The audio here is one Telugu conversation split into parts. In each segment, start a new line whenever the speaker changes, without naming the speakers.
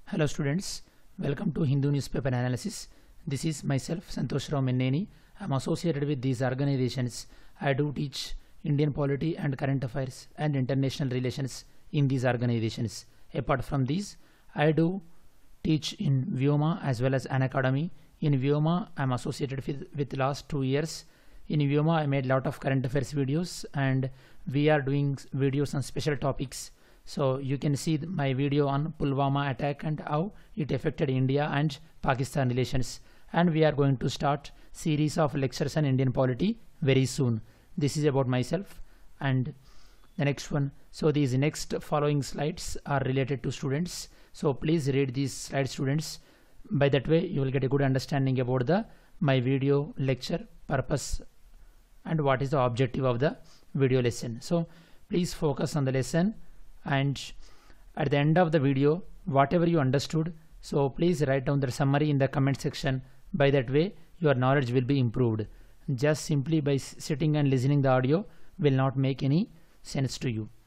Hello students, welcome to Hindu newspaper analysis. This is myself Santosh Rao Menneni. I am associated with these organizations. I do teach Indian polity and current affairs and international relations in these organizations. Apart from these, I do teach in Vyoma as well as an academy. In Vyoma, I am associated with, with last two years. In Vyoma, I made lot of current affairs videos and we are doing s- videos on special topics. So you can see th- my video on Pulwama attack and how it affected India and Pakistan relations. And we are going to start series of lectures on Indian polity very soon. This is about myself and the next one. So these next following slides are related to students. So please read these slides students. By that way you will get a good understanding about the my video lecture purpose and what is the objective of the video lesson. So please focus on the lesson and at the end of the video whatever you understood so please write down the summary in the comment section by that way your knowledge will be improved just simply by s- sitting and listening the audio will not make any sense to you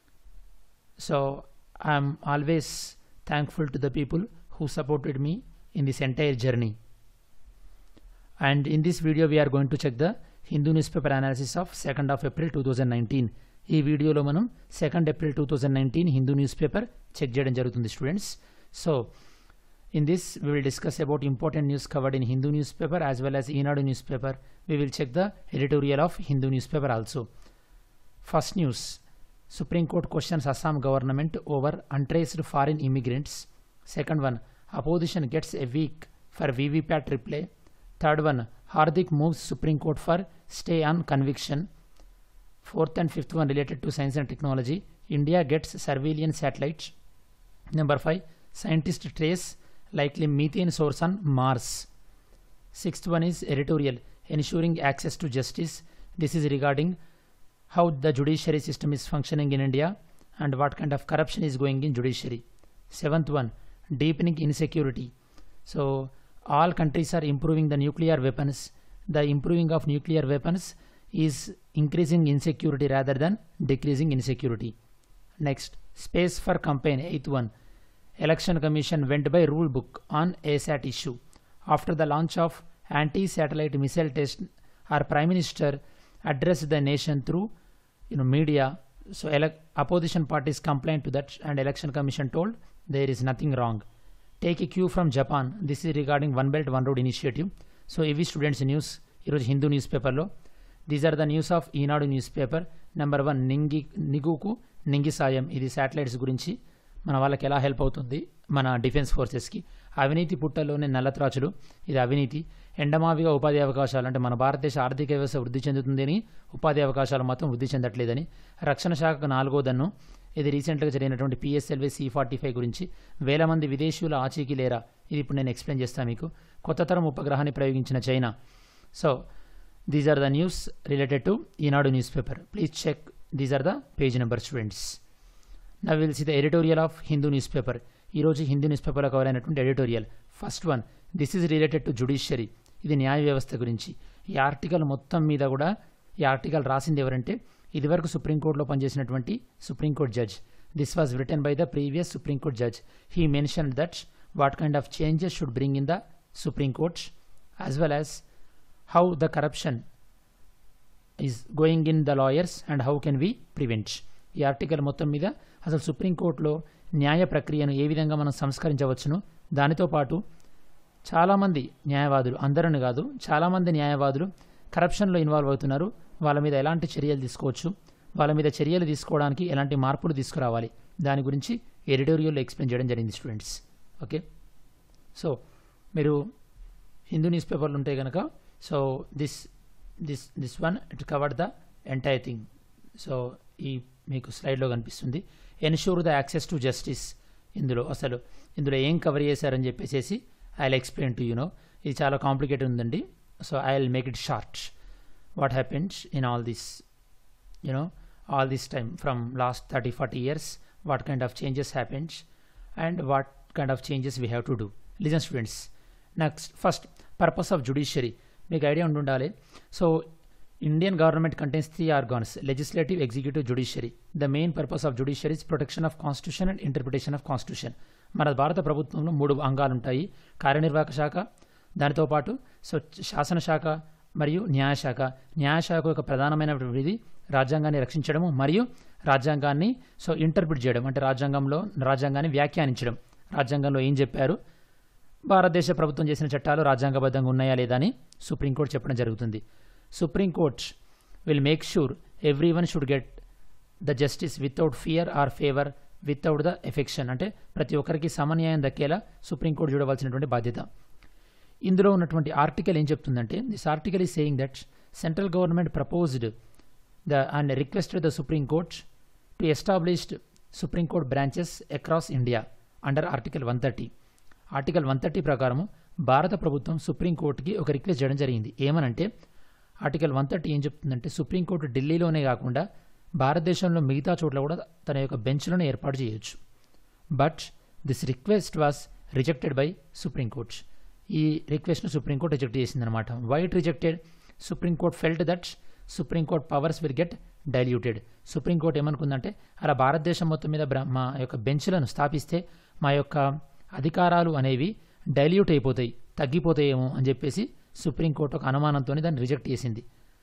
so i'm always thankful to the people who supported me in this entire journey and in this video we are going to check the Hindu news newspaper analysis of second of April two thousand nineteen ఈ వీడియోలో మనం second April two thousand nineteen Hindu news newspaper check చేయడం జరుగుతుంది students so in this we will discuss about important news covered in Hindu news newspaper as well as Eenadu news newspaper we will check the editorial of Hindu news newspaper also first news supreme court questions Assam government over untraced foreign immigrants second one opposition gets a week for VVPAT replay third one Hardik moves supreme court for stay on conviction fourth and fifth one related to science and technology india gets surveillance satellites number 5 scientists trace likely methane source on mars sixth one is editorial ensuring access to justice this is regarding how the judiciary system is functioning in india and what kind of corruption is going in judiciary seventh one deepening insecurity so all countries are improving the nuclear weapons the improving of nuclear weapons is increasing insecurity rather than decreasing insecurity next space for campaign eighth one election commission went by rule book on asat issue after the launch of anti-satellite missile test our prime minister addressed the nation through you know media so elec- opposition parties complained to that and election commission told there is nothing wrong take a cue from japan this is regarding one belt one road initiative so ఇవి స్టూడెంట్స్ న్యూస్ ఈరోజు హిందూ న్యూస్ పేపర్లో these are the news of Eenadu news paper number one నింగి నిగుకు నింగి సాయం ఇది శాటిలైట్స్ గురించి మన వాళ్ళకి ఎలా హెల్ప్ అవుతుంది మన డిఫెన్స్ ఫోర్సెస్కి అవినీతి పుట్టలోనే నల్లత్రాచులు ఇది అవినీతి ఎండమావిగా ఉపాధి అవకాశాలు అంటే మన భారతదేశ ఆర్థిక వ్యవస్థ వృద్ధి చెందుతుందని ఉపాధి అవకాశాలు మాత్రం వృద్ధి చెందట్లేదని రక్షణ శాఖకు నాలుగో దన్ను ఇది రీసెంట్గా జరిగినటువంటి పిఎస్ఎల్వి సి ఫార్టీ ఫైవ్ గురించి వేల మంది విదేశీయుల ఆచీకి లేరా ఇది ఇప్పుడు నేను ఎక్స్ప్లెయిన్ చేస్తాను మీకు కొత్త తరం ఉపగ్రహాన్ని ప్రయోగించిన China so these are the news related to Eenadu news paper please check these are the page number students నా will see the editorial of Hindu news paper ఈరోజు హిందూ న్యూస్ పేపర్లో కవర్ అయినటువంటి editorial first one this is related to judiciary ఇది న్యాయ వ్యవస్థ గురించి ఈ ఆర్టికల్ మొత్తం మీద కూడా ఈ ఆర్టికల్ రాసింది ఎవరంటే ఇదివరకు సుప్రీంకోర్టులో పనిచేసినటువంటి supreme court judge this was return by the previous supreme court judge he mention that what kind of changes should bring in the supreme court as well as how the corruption is going in the lawyers and how can we prevent ఈ ఆర్టికల్ మొత్తం మీద అసలు సుప్రీంకోర్టులో న్యాయ ప్రక్రియను ఏ విధంగా మనం సంస్కరించవచ్చును దానితో పాటు చాలామంది న్యాయవాదులు అందరని కాదు చాలామంది న్యాయవాదులు కరప్షన్లో ఇన్వాల్వ్ అవుతున్నారు వాళ్ళ మీద ఎలాంటి చర్యలు తీసుకోవచ్చు వాళ్ళ మీద చర్యలు తీసుకోవడానికి ఎలాంటి మార్పులు తీసుకురావాలి దాని గురించి ఎడిటోరియల్లో ఎక్స్ప్లెయిన్ చేయడం జరిగింది స్టూడెంట్స్ ఓకే సో మీరు హిందూ న్యూస్ పేపర్లు ఉంటాయి కనుక so this this this one it covered the entire thing so ఈ మీకు స్లైడ్లో కనిపిస్తుంది ensure the access to justice ఇందులో అసలు ఇందులో ఏం కవర్ చేశారని చెప్పేసి I will explain to you know ఇది చాలా కాంప్లికేటెడ్ ఉందండి so I will make it short what happens in all this you know all this time from last 30 40 years what kind of changes happened and what kind of changes we have to do listen students next first purpose of judiciary మీకు ఐడియా ఉండి ఉండాలి so Indian government contains three organs legislative executive judiciary the main purpose of judiciary is protection of constitution and interpretation of constitution మన భారత ప్రభుత్వంలో మూడు అంగాలు ఉంటాయి కార్యనిర్వాహక శాఖ దానితో పాటు సో శాసనశాఖ మరియు న్యాయశాఖ న్యాయశాఖ యొక్క ప్రధానమైనటువంటిది రాజ్యాంగాన్ని రక్షించడము మరియు రాజ్యాంగాన్ని సో ఇంటర్ప్రిట్ చేయడం అంటే రాజ్యాంగంలో రాజ్యాంగాన్ని వ్యాఖ్యానించడం రాజ్యాంగంలో ఏం చెప్పారు భారతదేశ ప్రభుత్వం చేసిన చట్టాలు రాజ్యాంగబద్ధంగా ఉన్నాయా లేదా అని సుప్రీంకోర్టు చెప్పడం జరుగుతుంది supreme court will make sure every one should get the justice without fear or favour without the affection అంటే ప్రతి ఒక్కరికి సమన్యాయం దక్కేలా సుప్రీంకోర్టు చూడవలసినటువంటి బాధ్యత ఇందులో ఉన్నటువంటి ఆర్టికల్ ఏం చెప్తుందంటే this article is saying that central government proposed the and requested the supreme court to established supreme court branches across India under article one thirty article one thirty ప్రకారం భారత ప్రభుత్వం సుప్రీంకోర్టుకి ఒక రిక్వెస్ట్ చేయడం జరిగింది ఏమనంటే ఆర్టికల్ వన్ థర్టీ ఏం చెప్తుందంటే సుప్రీంకోర్టు ఢిల్లీలోనే కాకుండా భారతదేశంలో మిగతా చోట్ల కూడా తన యొక్క బెంచ్లను ఏర్పాటు చేయొచ్చు but this request was rejected by supreme court ఈ రిక్వెస్ట్ను సుప్రీంకోర్టు రిజెక్ట్ చేసిందనమాట why it rejected supreme court felt that supreme court powers will get diluted supreme court ఏమనుకుందంటే అలా భారతదేశం మొత్తం మీద బ్ర- మా యొక్క బెంచ్లను స్థాపిస్తే మా యొక్క అధికారాలు అనేవి డైల్యూట్ అయిపోతాయి తగ్గిపోతాయేమో అని చెప్పేసి సుప్రీంకోర్టు ఒక అనుమానంతో దాన్ని రిజెక్ట్ చేసింది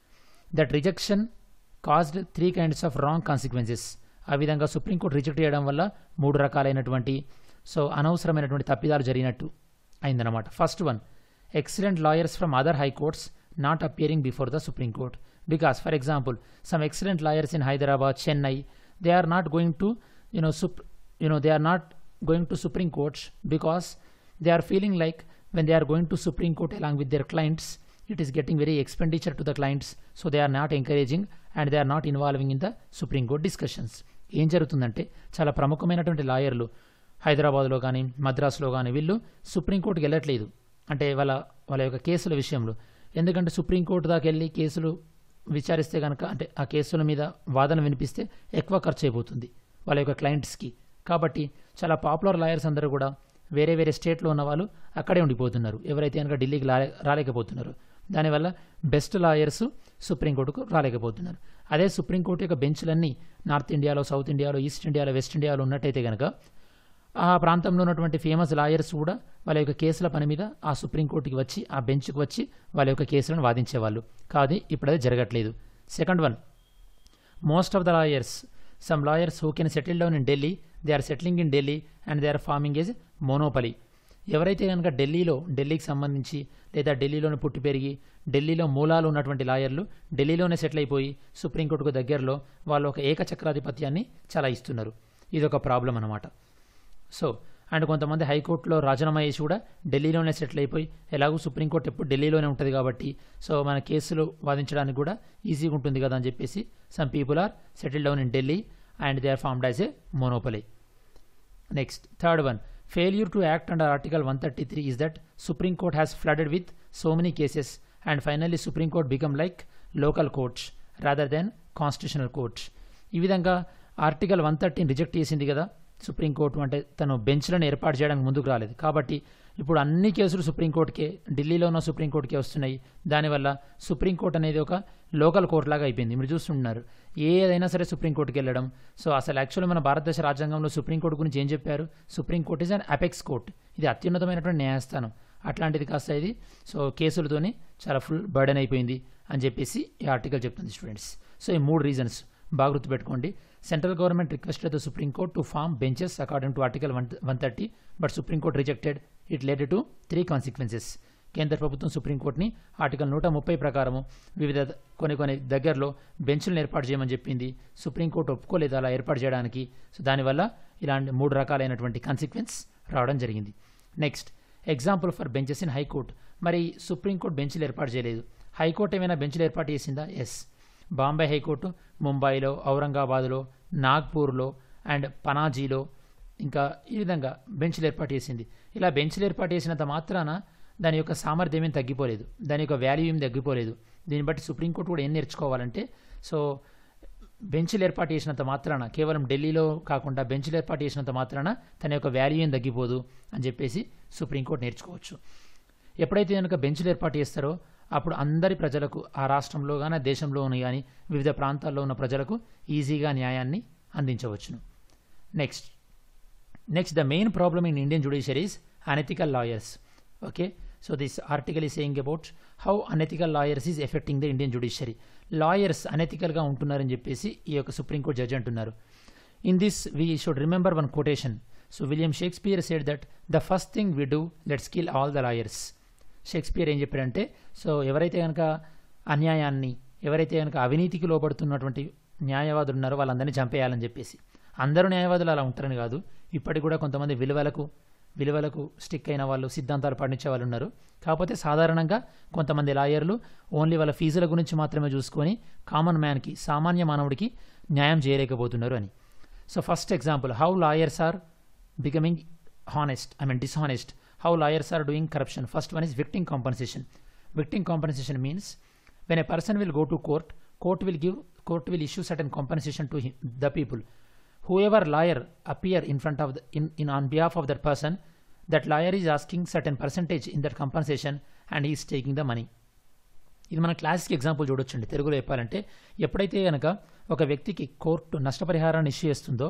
that rejection caused three kinds of wrong consequences ఆ విధంగా సుప్రీంకోర్టు రిజెక్ట్ చేయడం వల్ల మూడు రకాలైనటువంటి సో అనవసరమైనటువంటి తప్పిదాలు జరిగినట్టు అయిందనమాట first one excellent lawyers from other high courts not appearing before the supreme court because for example some excellent lawyers in Hyderabad Chennai they are not going to you know సుప్ you know they are not going to Supreme Court because they are feeling like when they are going to Supreme Court along with their clients, it is getting very expenditure to the clients, so they are not encouraging and they are not involving in the Supreme Court discussions. ఏం జరుగుతుందంటే చాలా ప్రముఖమైనటువంటి లాయర్లు హైదరాబాద్లో కానీ మద్రాసులో కానీ వీళ్ళు సుప్రీంకోర్టుకి వెళ్ళట్లేదు అంటే వాళ్ళ వాళ్ళ యొక్క కేసుల విషయంలో ఎందుకంటే సుప్రీంకోర్టు దాకా వెళ్ళి కేసులు విచారిస్తే కనుక అంటే ఆ కేసుల మీద వాదన వినిపిస్తే ఎక్కువ ఖర్చు అయిపోతుంది వాళ్ళ యొక్క క్లయింట్స్కి కాబట్టి చాలా పాపులర్ లాయర్స్ అందరూ కూడా వేరే వేరే స్టేట్లో ఉన్న వాళ్ళు అక్కడే ఉండిపోతున్నారు ఎవరైతే కనుక ఢిల్లీకి రా రాలేకపోతున్నారు దానివల్ల బెస్ట్ లాయర్స్ సుప్రీంకోర్టుకు రాలేకపోతున్నారు అదే సుప్రీంకోర్టు యొక్క బెంచ్లన్నీ నార్త్ ఇండియాలో సౌత్ ఇండియాలో ఈస్ట్ ఇండియాలో వెస్ట్ ఇండియాలో ఉన్నట్టయితే కనుక ఆ ప్రాంతంలో ఉన్నటువంటి ఫేమస్ లాయర్స్ కూడా వాళ్ళ యొక్క కేసుల పని మీద ఆ సుప్రీంకోర్టుకి వచ్చి ఆ బెంచ్కి వచ్చి వాళ్ళ యొక్క కేసులను వాదించేవాళ్ళు కాదు ఇప్పుడు అది జరగట్లేదు second one most of the lawyers some lawyers who can settle down in Delhi they are settling in Delhi and they are forming as monopoly ఎవరైతే కనుక ఢిల్లీలో ఢిల్లీకి సంబంధించి లేదా ఢిల్లీలోనే పుట్టి పెరిగి ఢిల్లీలో మూలాలు ఉన్నటువంటి లాయర్లు ఢిల్లీలోనే సెటిల్ అయిపోయి సుప్రీంకోర్టుకు దగ్గరలో వాళ్ళు ఒక ఏకచక్రాధిపత్యాన్ని చాలా ఇస్తున్నారు ఇది ఒక ప్రాబ్లం అనమాట సో అండ్ కొంతమంది హైకోర్టులో రాజీనామా చేసి కూడా ఢిల్లీలోనే సెటిల్ అయిపోయి ఎలాగో సుప్రీంకోర్టు ఎప్పుడు ఢిల్లీలోనే ఉంటుంది కాబట్టి సో మన కేసులు వాదించడానికి కూడా ఈజీగా ఉంటుంది కదా అని చెప్పేసి some people are settle down in Delhi and they are formed as a monopoly next third one failure to act under article one thirty three is that supreme court has flooded with so many cases and finally supreme court become like local courts rather than constitutional courts ఈ విధంగా ఆర్టికల్ వన్ థర్టీని రిజెక్ట్ చేసింది కదా సుప్రీంకోర్టు అంటే తను బెంచ్లను ఏర్పాటు చేయడానికి ముందుకు రాలేదు కాబట్టి ఇప్పుడు అన్ని కేసులు సుప్రీంకోర్టుకే ఢిల్లీలో ఉన్న సుప్రీంకోర్టుకే వస్తున్నాయి దానివల్ల సుప్రీంకోర్టు అనేది ఒక లోకల్ కోర్టు లాగా అయిపోయింది మీరు చూస్తున్నారు ఏదైనా సరే సుప్రీంకోర్టుకి వెళ్ళడం సో అసలు యాక్చువల్లీ మన భారతదేశ రాజ్యాంగంలో సుప్రీంకోర్టు గురించి ఏం చెప్పారు supreme court is an apex court ఇది అత్యున్నతమైనటువంటి న్యాయస్థానం అట్లాంటిది కాస్త ఇది సో కేసులతోని చాలా ఫుల్ బర్డెన్ అయిపోయింది అని చెప్పేసి ఈ ఆర్టికల్ చెప్తుంది స్టూడెంట్స్ సో ఈ మూడు రీజన్స్ బాగా గుర్తుపెట్టుకోండి central government requested the supreme court to form benches according to article one one thirty but supreme court rejected it led to three consequences కేంద్ర ప్రభుత్వం సుప్రీంకోర్టుని ఆర్టికల్ నూట ముప్పై ప్రకారము వివిధ కొన్ని కొన్ని దగ్గరలో బెంచ్లను ఏర్పాటు చేయమని చెప్పింది సుప్రీంకోర్టు ఒప్పుకోలేదు అలా ఏర్పాటు చేయడానికి సో దానివల్ల ఇలాంటి మూడు రకాలైనటువంటి కాన్సిక్వెన్స్ రావడం జరిగింది next example for benches in high court మరి సుప్రీంకోర్టు బెంచ్లు ఏర్పాటు చేయలేదు హైకోర్టు ఏమైనా బెంచ్లు ఏర్పాటు చేసిందా ఎస్ బాంబే హైకోర్టు ముంబైలో ఔరంగాబాద్లో నాగ్పూర్లో అండ్ పనాజీలో ఇంకా ఈ విధంగా బెంచ్లు ఏర్పాటు చేసింది ఇలా బెంచ్లు ఏర్పాటు చేసినంత మాత్రాన దాని యొక్క సామర్థ్యం ఏం తగ్గిపోలేదు దాని యొక్క వాల్యూ ఏం తగ్గిపోలేదు దీన్ని బట్టి సుప్రీంకోర్టు కూడా ఏం నేర్చుకోవాలంటే సో బెంచ్లు ఏర్పాటు చేసినంత మాత్రాన కేవలం ఢిల్లీలో కాకుండా బెంచ్లు ఏర్పాటు చేసినంత మాత్రాన తన యొక్క వాల్యూ ఏం తగ్గిపోదు అని చెప్పేసి సుప్రీంకోర్టు నేర్చుకోవచ్చు ఎప్పుడైతే కనుక బెంచ్లు ఏర్పాటు చేస్తారో అప్పుడు అందరి ప్రజలకు ఆ రాష్ట్రంలో కానీ దేశంలో ఉన్న కానీ వివిధ ప్రాంతాల్లో ఉన్న ప్రజలకు ఈజీగా న్యాయాన్ని అందించవచ్చును next next the main problem in Indian judiciary is unethical lawyers okay so this article is saying about how unethical lawyers is affecting the Indian judiciary lawyers అనెథికల్గా ఉంటున్నారని చెప్పేసి ఈ యొక్క సుప్రీంకోర్టు జడ్జి అంటున్నారు in this we should remember one quotation so William Shakespeare said that the first thing we do let's kill all the lawyers Shakespeare ఏం చెప్పారంటే సో ఎవరైతే కనుక అన్యాయాన్ని ఎవరైతే కనుక అవినీతికి లోపడుతున్నటువంటి న్యాయవాదులు ఉన్నారో వాళ్ళందరినీ చంపేయాలని చెప్పేసి అందరూ న్యాయవాదులు అలా ఉంటారని కాదు ఇప్పటికి కూడా కొంతమంది విలువలకు విలువలకు స్టిక్ అయిన వాళ్ళు సిద్ధాంతాలు పాటించే వాళ్ళు ఉన్నారు కాకపోతే సాధారణంగా కొంతమంది లాయర్లు ఓన్లీ వాళ్ళ ఫీజుల గురించి మాత్రమే చూసుకొని కామన్ మ్యాన్కి సామాన్య మానవుడికి న్యాయం చేయలేకపోతున్నారు అని so first example how lawyers are becoming honest I mean dishonest how lawyers are doing corruption first one is victim compensation victim compensation means when a person will go to court court will give court will issue certain compensation to the people whoever lawyer appear in front of the, in, in on behalf of that person that lawyer is asking certain percentage in that compensation and he is taking the money ఇది మన క్లాసిక్ ఎగ్జాంపుల్ చూడొచ్చండి తెలుగులో చెప్పాలంటే ఎప్పుడైతే కనుక ఒక వ్యక్తికి కోర్టు నష్టపరిహారాన్ని ఇష్యూ చేస్తుందో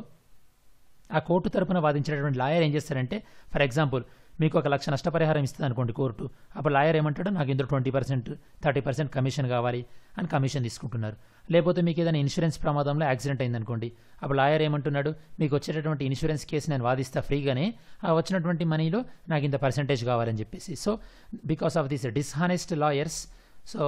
ఆ కోర్టు తరపున వాదించినటువంటి లాయర్ ఏం చేస్తారంటే ఫర్ ఎగ్జాంపుల్ మీకు ఒక లక్ష నష్టపరిహారం ఇస్తుంది అనుకోండి కోర్టు అప్పుడు లాయర్ ఏమంటాడు నాకు ఇందులో twenty percent thirty percent commission కావాలి అని కమిషన్ తీసుకుంటున్నారు లేకపోతే మీకు ఏదైనా ఇన్సూరెన్స్ ప్రమాదంలో యాక్సిడెంట్ అయింది అనుకోండి అప్పుడు లాయర్ ఏమంటున్నాడు మీకు వచ్చేటటువంటి ఇన్సూరెన్స్ కేసు నేను వాదిస్తా ఫ్రీగానే ఆ వచ్చినటువంటి మనీలో నాకు ఇంత పర్సెంటేజ్ కావాలని చెప్పేసి so because of this dishonest lawyers so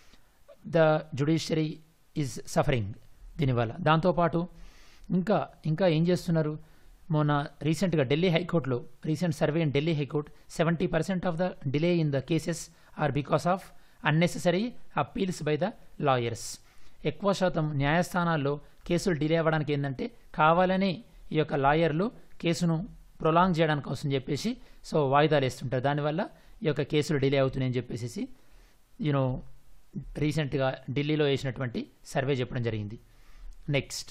the judiciary is suffering దీనివల్ల దాంతోపాటు ఇంకా ఇంకా ఏం చేస్తున్నారు మొన్న రీసెంట్గా ఢిల్లీ హైకోర్టులో recent survey in Delhi high court seventy percent of the delay in the cases are because of unnecessary appeals by the lawyers ఎక్కువ శాతం న్యాయస్థానాల్లో కేసులు డిలే అవ్వడానికి ఏంటంటే కావాలని ఈ యొక్క లాయర్లు కేసును ప్రొలాంగ్ చేయడానికి కోసం చెప్పేసి సో వాయిదాలు వేస్తుంటారు దానివల్ల ఈ యొక్క కేసులు డిలే అవుతున్నాయని చెప్పేసి యూనో రీసెంట్గా ఢిల్లీలో వేసినటువంటి సర్వే చెప్పడం జరిగింది నెక్స్ట్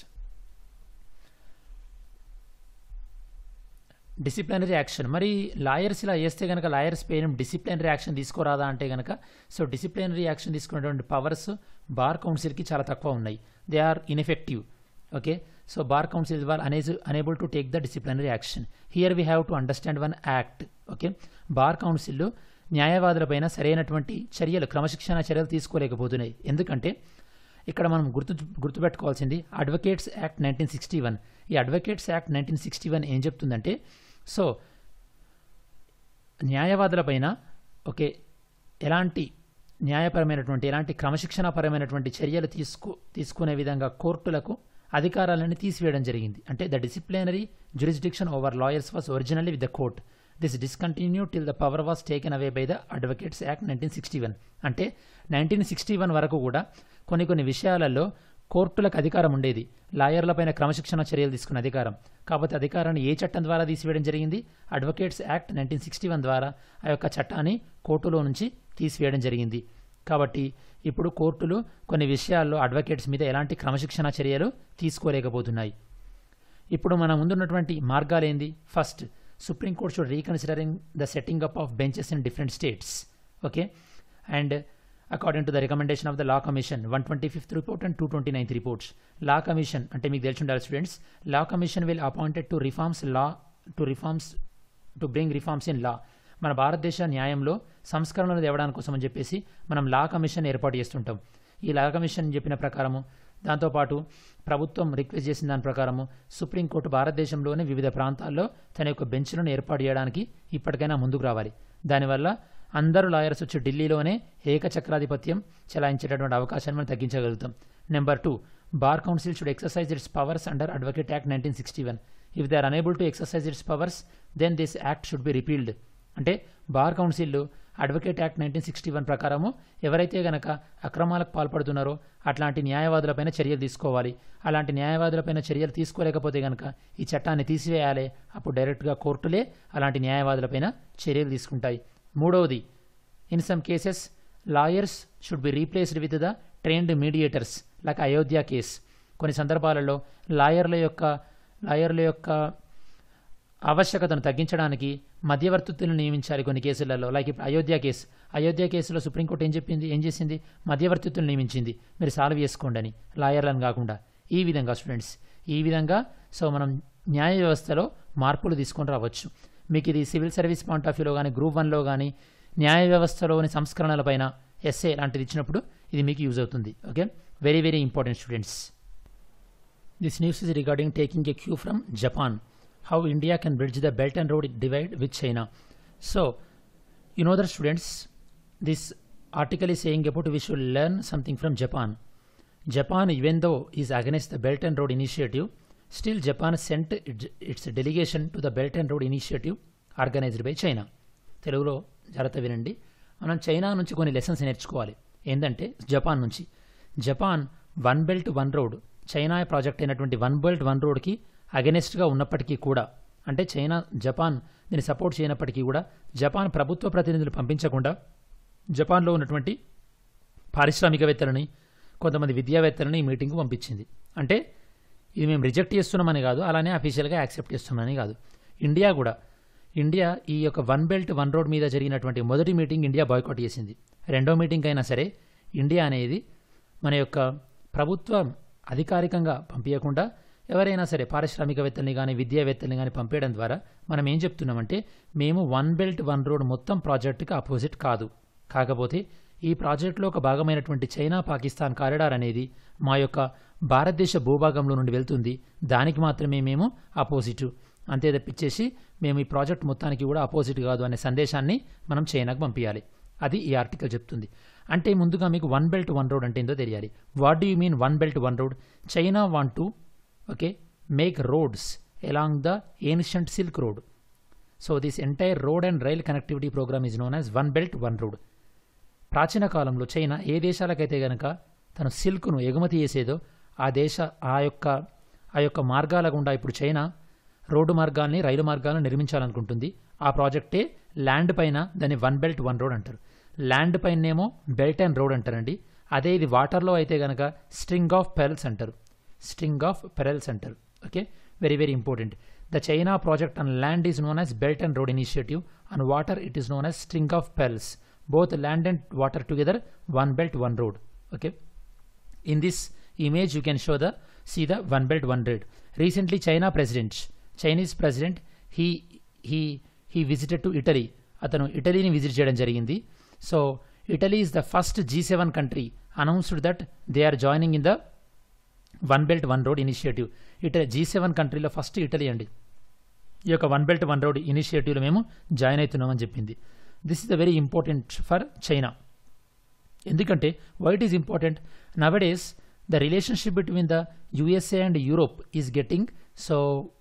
డిసిప్లినరీ యాక్షన్ మరి లాయర్స్ ఇలా చేస్తే కనుక లాయర్స్ పైన డిసిప్లినరీ యాక్షన్ తీసుకోరాదా అంటే కనుక సో డిసిప్లినరీ యాక్షన్ తీసుకునేటువంటి పవర్స్ బార్ కౌన్సిల్కి చాలా తక్కువ ఉన్నాయి they are ineffective okay so bar council are అనేజ్ unable to take the disciplinary action here we have to understand one act okay bar council న్యాయవాదులపైన సరైనటువంటి చర్యలు క్రమశిక్షణ చర్యలు తీసుకోలేకపోతున్నాయి ఎందుకంటే ఇక్కడ మనం గుర్తు గుర్తుపెట్టుకోవాల్సింది advocates act nineteen sixty one ఈ advocates act nineteen sixty one ఏం చెప్తుందంటే సో న్యాయవాదులపైన ఓకే ఎలాంటి న్యాయపరమైనటువంటి ఎలాంటి క్రమశిక్షణాపరమైనటువంటి చర్యలు తీసుకు తీసుకునే విధంగా కోర్టులకు అధికారాలను తీసివేయడం జరిగింది అంటే the disciplinary jurisdiction over lawyers was originally with the court this discontinue till the power was taken away by the advocates act nineteen sixty one అంటే నైన్టీన్ సిక్స్టీ వన్ వరకు కూడా కొన్ని కొన్ని విషయాలలో కోర్టులకు అధికారం ఉండేది లాయర్లపైన క్రమశిక్షణ చర్యలు తీసుకున్న అధికారం కాకపోతే అధికారాన్ని ఏ చట్టం ద్వారా తీసివేయడం జరిగింది advocates act nineteen sixty one ద్వారా ఆ యొక్క చట్టాన్ని కోర్టులో నుంచి తీసివేయడం జరిగింది కాబట్టి ఇప్పుడు కోర్టులు కొన్ని విషయాల్లో అడ్వకేట్స్ మీద ఎలాంటి క్రమశిక్షణ చర్యలు తీసుకోలేకపోతున్నాయి ఇప్పుడు మన ముందున్నటువంటి మార్గాలు ఏంది first supreme court should reconsidering the setting up of benches in different states okay and according to the recommendation of the law commission one twenty fifth report and two twenty ninth reports law commission అంటే మీకు తెలిసి ఉండాలి students law commission will appointed to reforms law to reforms to bring reforms in law మన భారతదేశ న్యాయంలో సంస్కరణలు తేవడానికి కోసం అని చెప్పేసి మనం లా కమిషన్ ఏర్పాటు చేస్తుంటాం ఈ లా కమిషన్ చెప్పిన ప్రకారము దాంతోపాటు ప్రభుత్వం రిక్వెస్ట్ చేసిన దాని ప్రకారము సుప్రీంకోర్టు భారతదేశంలోని వివిధ ప్రాంతాల్లో తన యొక్క బెంచ్లను ఏర్పాటు చేయడానికి ఇప్పటికైనా ముందుకు రావాలి దానివల్ల అందరూ లాయర్స్ వచ్చి ఢిల్లీలోనే ఏకచక్రాధిపత్యం చెలాయించేటటువంటి అవకాశాన్ని మనం తగ్గించగలుగుతాం number two bar council should exercise its powers under advocate act nineteen sixty one if they are unable to exercise its powers then this act should be repealed అంటే bar council advocate act nineteen sixty one ప్రకారము ఎవరైతే గనక అక్రమాలకు పాల్పడుతున్నారో అట్లాంటి న్యాయవాదులపైన చర్యలు తీసుకోవాలి అలాంటి న్యాయవాదులపైన చర్యలు తీసుకోలేకపోతే గనక ఈ చట్టాన్ని తీసివేయాలి అప్పుడు డైరెక్ట్గా కోర్టులే అలాంటి న్యాయవాదులపైన చర్యలు తీసుకుంటాయి మూడవది in some cases lawyers should be replaced with the trained mediators like Ayodhya case కొన్ని సందర్భాలలో లాయర్ల యొక్క లాయర్ల యొక్క ఆవశ్యకతను తగ్గించడానికి మధ్యవర్తులను నియమించాలి కొన్ని కేసులలో లైక్ ఇప్పుడు అయోధ్య కేసు అయోధ్య కేసులో సుప్రీంకోర్టు ఏం చెప్పింది ఏం చేసింది మధ్యవర్తిత్తులు నియమించింది మీరు సాల్వ్ చేసుకోండి అని లాయర్లను కాకుండా ఈ విధంగా స్టూడెంట్స్ ఈ విధంగా సో మనం న్యాయ వ్యవస్థలో మార్పులు తీసుకొని రావచ్చు మీకు ఇది సివిల్ సర్వీస్ పాయింట్ ఆఫ్ వ్యూలో కానీ గ్రూప్ వన్లో కానీ న్యాయ వ్యవస్థలోని సంస్కరణలపైన ఎస్ఏ లాంటిది ఇచ్చినప్పుడు ఇది మీకు యూజ్ అవుతుంది okay very very important students this news is regarding taking a cue from Japan how India can bridge the belt and road divide with China so you know that students this article is saying about we should learn something from japan japan even though is against the belt and road initiative still japan sent its its delegation to the belt and road initiative organized by china తెలుగులో జాగ్రత్త వినండి మనం చైనా నుంచి కొన్ని లెసన్స్ నేర్చుకోవాలి ఏంటంటే జపాన్ నుంచి Japan one belt one road China project అయినటువంటి వన్ బెల్ట్ వన్ రోడ్కి అగెనెస్ట్గా ఉన్నప్పటికీ కూడా అంటే చైనా జపాన్ దీన్ని సపోర్ట్ చేయనప్పటికీ కూడా జపాన్ ప్రభుత్వ ప్రతినిధులు పంపించకుండా జపాన్లో ఉన్నటువంటి పారిశ్రామికవేత్తలని కొంతమంది విద్యావేత్తలని ఈ మీటింగ్కు పంపించింది అంటే ఇది మేము రిజెక్ట్ చేస్తున్నామని కాదు అలానే అఫీషియల్గా యాక్సెప్ట్ చేస్తున్నామని కాదు ఇండియా కూడా ఇండియా ఈ యొక్క వన్ బెల్ట్ వన్ రోడ్ మీద జరిగినటువంటి మొదటి మీటింగ్ ఇండియా బాయ్కాట్ చేసింది రెండో మీటింగ్ అయినా సరే ఇండియా అనేది మన యొక్క ప్రభుత్వం అధికారికంగా పంపించకుండా ఎవరైనా సరే పారిశ్రామికవేత్తల్ని కానీ విద్యావేత్తల్ని కానీ పంపేయడం ద్వారా మనం ఏం చెప్తున్నామంటే మేము వన్ బెల్ట్ వన్ రోడ్ మొత్తం ప్రాజెక్టుకి అపోజిట్ కాదు కాకపోతే ఈ ప్రాజెక్టులో ఒక భాగమైనటువంటి చైనా పాకిస్తాన్ కారిడార్ అనేది మా యొక్క భారతదేశ భూభాగంలో నుండి వెళ్తుంది దానికి మాత్రమే మేము అపోజిట్ అంతే తప్పించేసి మేము ఈ ప్రాజెక్ట్ మొత్తానికి కూడా అపోజిట్ కాదు అనే సందేశాన్ని మనం చైనాకు పంపించాలి అది ఈ ఆర్టికల్ చెప్తుంది అంటే ముందుగా మీకు వన్ బెల్ట్ వన్ రోడ్ అంటే ఏంటో తెలియాలి what do you mean one belt one road China want to okay make roads along the ancient silk road so this entire road and rail connectivity program is known as one belt one road ప్రాచీన కాలంలో చైనా ఏ దేశాలకైతే గనక తను సిల్క్ను ఎగుమతి చేసేదో ఆ దేశ ఆ యొక్క ఆ యొక్క మార్గాల గుండా ఇప్పుడు చైనా రోడ్డు మార్గాల్ని రైలు మార్గాలను నిర్మించాలనుకుంటుంది ఆ ప్రాజెక్టే ల్యాండ్ పైన దాన్ని వన్ బెల్ట్ వన్ రోడ్ అంటారు ల్యాండ్ పైనేమో బెల్ట్ అండ్ రోడ్ అంటారండి అదే ఇది వాటర్లో అయితే గనక స్ట్రింగ్ ఆఫ్ పెరల్స్ అంటారు స్ట్రింగ్ ఆఫ్ పెరల్స్ అంటారు okay very very important the China project on land is known as belt and road initiative on water it is known as string of pearls both land and water together one belt one road okay in this image you can show the see the one belt one road recently china president chinese president he he he visited to italy అతను ఇటలీని విజిట్ చేయడం జరిగింది so Italy is the first G seven country announced that they are joining in the one belt one road initiative Italy G seven కంట్రీలో ఫస్ట్ ఇటలీ అండి ఈ యొక్క వన్ బెల్ట్ వన్ రోడ్ ఇనిషియేటివ్లో మేము జాయిన్ అవుతున్నామని చెప్పింది this is the very important for China ఎందుకంటే why it is important nowadays the relationship between the USA and Europe is getting so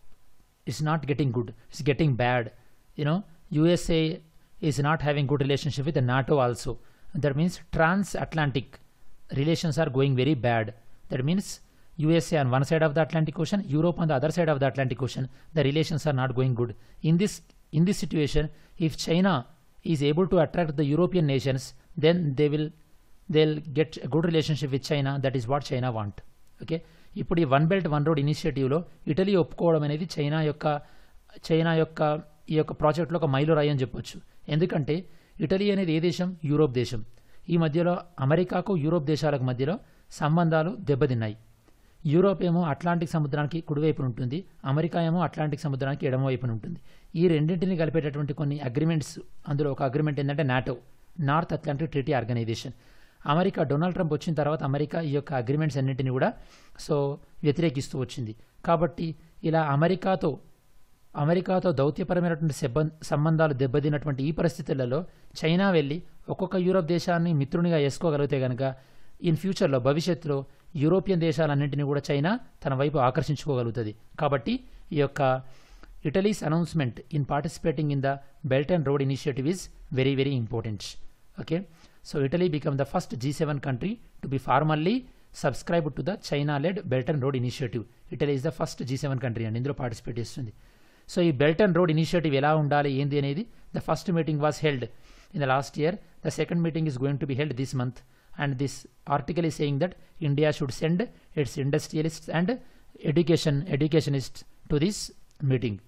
it's not getting good it's getting bad you know USA is not having good relationship with NATO also that means transatlantic relations are going very bad that means USA on one side of the Atlantic Ocean, Europe on the other side of the Atlantic Ocean, the relations are not going good. In this in this situation, if China is able to attract the European nations, then they will they'll get a good relationship with China. That is what China want. Okay ఇప్పుడు ఈ వన్ బెల్ట్ వన్ రోడ్ ఇనిషియేటివ్లో ఇటలీ ఒప్పుకోవడం అనేది చైనా యొక్క చైనా యొక్క ఈ యొక్క ప్రాజెక్ట్లో ఒక మైలురాయి అని చెప్పొచ్చు ఎందుకంటే ఇటలీ అనేది ఏ దేశం యూరోప్ దేశం ఈ మధ్యలో అమెరికాకు యూరోప్ దేశాలకు మధ్యలో సంబంధాలు దెబ్బతిన్నాయి యూరోప్ ఏమో అట్లాంటిక్ సముద్రానికి కుడివైపున ఉంటుంది అమెరికా ఏమో అట్లాంటిక్ సముద్రానికి ఎడమవైపున ఉంటుంది ఈ రెండింటిని కలిపేటటువంటి కొన్ని అగ్రిమెంట్స్ అందులో ఒక అగ్రిమెంట్ ఏంటంటే NATO North Atlantic Treaty Organisation America Donald Trump వచ్చిన తర్వాత అమెరికా ఈ యొక్క అగ్రిమెంట్స్ అన్నింటినీ కూడా సో వ్యతిరేకిస్తూ వచ్చింది కాబట్టి ఇలా అమెరికాతో అమెరికాతో దౌత్యపరమైనటువంటి సెబ్బ- సంబంధాలు దెబ్బతిన్నటువంటి ఈ పరిస్థితులలో చైనా వెళ్ళి ఒక్కొక్క యూరోప్ దేశాన్ని మిత్రునిగా వేసుకోగలిగితే కనుక ఇన్ ఫ్యూచర్లో భవిష్యత్తులో యూరోపియన్ దేశాలన్నింటినీ కూడా చైనా తన వైపు ఆకర్షించుకోగలుగుతుంది కాబట్టి ఈ యొక్క Italy's announcement in participating in the belt and road Initiative is very very important okay so Italy become the first G seven country to be formally subscribe to the China led Belt and road initiative Italy is the first G seven country అండి ఇందులో పార్టిసిపేట్ చేస్తుంది సో ఈ బెల్ట్ అండ్ రోడ్ ఇనిషియేటివ్ ఎలా ఉండాలి ఏంది అనేది the first meeting was held in the last year the second meeting is going to be held this month and this article is saying that India should send its industrialists and education educationist to this meeting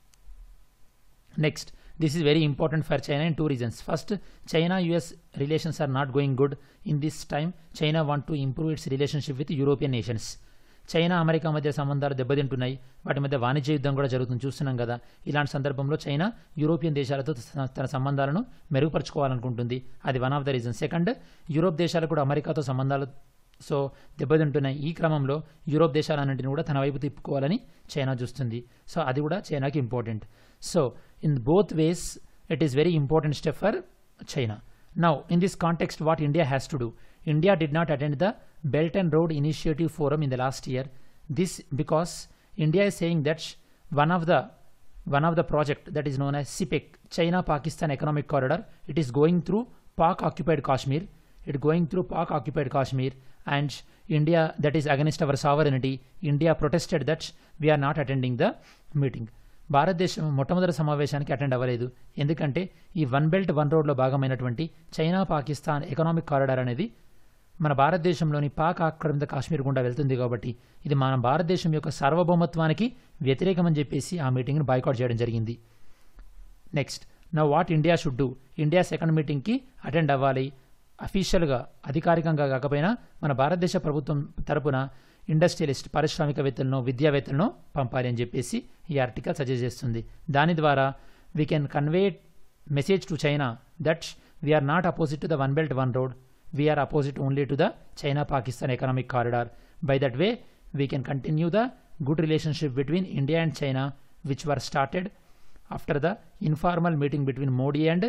Next, this is very important for China in two reasons. First, China-US relations are not going good. In this time, China want to improve its relationship with European nations. China America మధ్య సంబంధాలు దెబ్బతింటున్నాయి వాటి మధ్య వాణిజ్య యుద్ధం కూడా జరుగుతుంది చూస్తున్నాం కదా ఇలాంటి సందర్భంలో చైనా యూరోపియన్ దేశాలతో తన- తన సంబంధాలను మెరుగుపరచుకోవాలనుకుంటుంది అది one of the reason second Europe దేశాలు కూడా అమెరికాతో సంబంధాలు సో దెబ్బతింటున్నాయి ఈ క్రమంలో యూరోప్ దేశాలన్నింటిని కూడా తన వైపు తిప్పుకోవాలని చైనా చూస్తుంది సో అది కూడా చైనాకి important so in both ways it is very important step for China now in this context what India has to do India did not attend the belt and road Initiative forum in the last year this because India is saying that one of the one of the project that is known as CPEC, China Pakistan Economic Corridor, it is going through Pak occupied Kashmir. It going through Pak occupied Kashmir and India that is against our sovereignty. India protested that we are not attending the meeting. భారతదేశం మొట్టమొదటి సమావేశానికి అటెండ్ అవ్వలేదు ఎందుకంటే ఈ వన్ బెల్ట్ వన్ రోడ్లో భాగమైనటువంటి చైనా పాకిస్తాన్ ఎకనామిక్ కారిడార్ అనేది మన భారతదేశంలోని పాక్ ఆక్రమిత కాశ్మీర్ గుండా వెళ్తుంది కాబట్టి ఇది మన భారతదేశం యొక్క సార్వభౌమత్వానికి వ్యతిరేకమని చెప్పేసి ఆ మీటింగ్ని బాయ్కాట్ చేయడం జరిగింది నెక్స్ట్ నా what India should do India second మీటింగ్కి అటెండ్ అవ్వాలి అఫీషియల్గా అధికారికంగా కాకపోయినా మన భారతదేశ ప్రభుత్వం తరపున ఇండస్ట్రియలిస్ట్ పారిశ్రామికవేత్తలను విద్యావేత్తలను పంపాలి అని చెప్పేసి ఈ ఆర్టికల్ సజెస్ట్ చేస్తుంది దాని ద్వారా we can convey message to China that we're not opposite to the one belt one road we're opposite only to the China Pakistan economic corridor by that way we can continue the good relationship between India and China which were started after the informal meeting between Modi and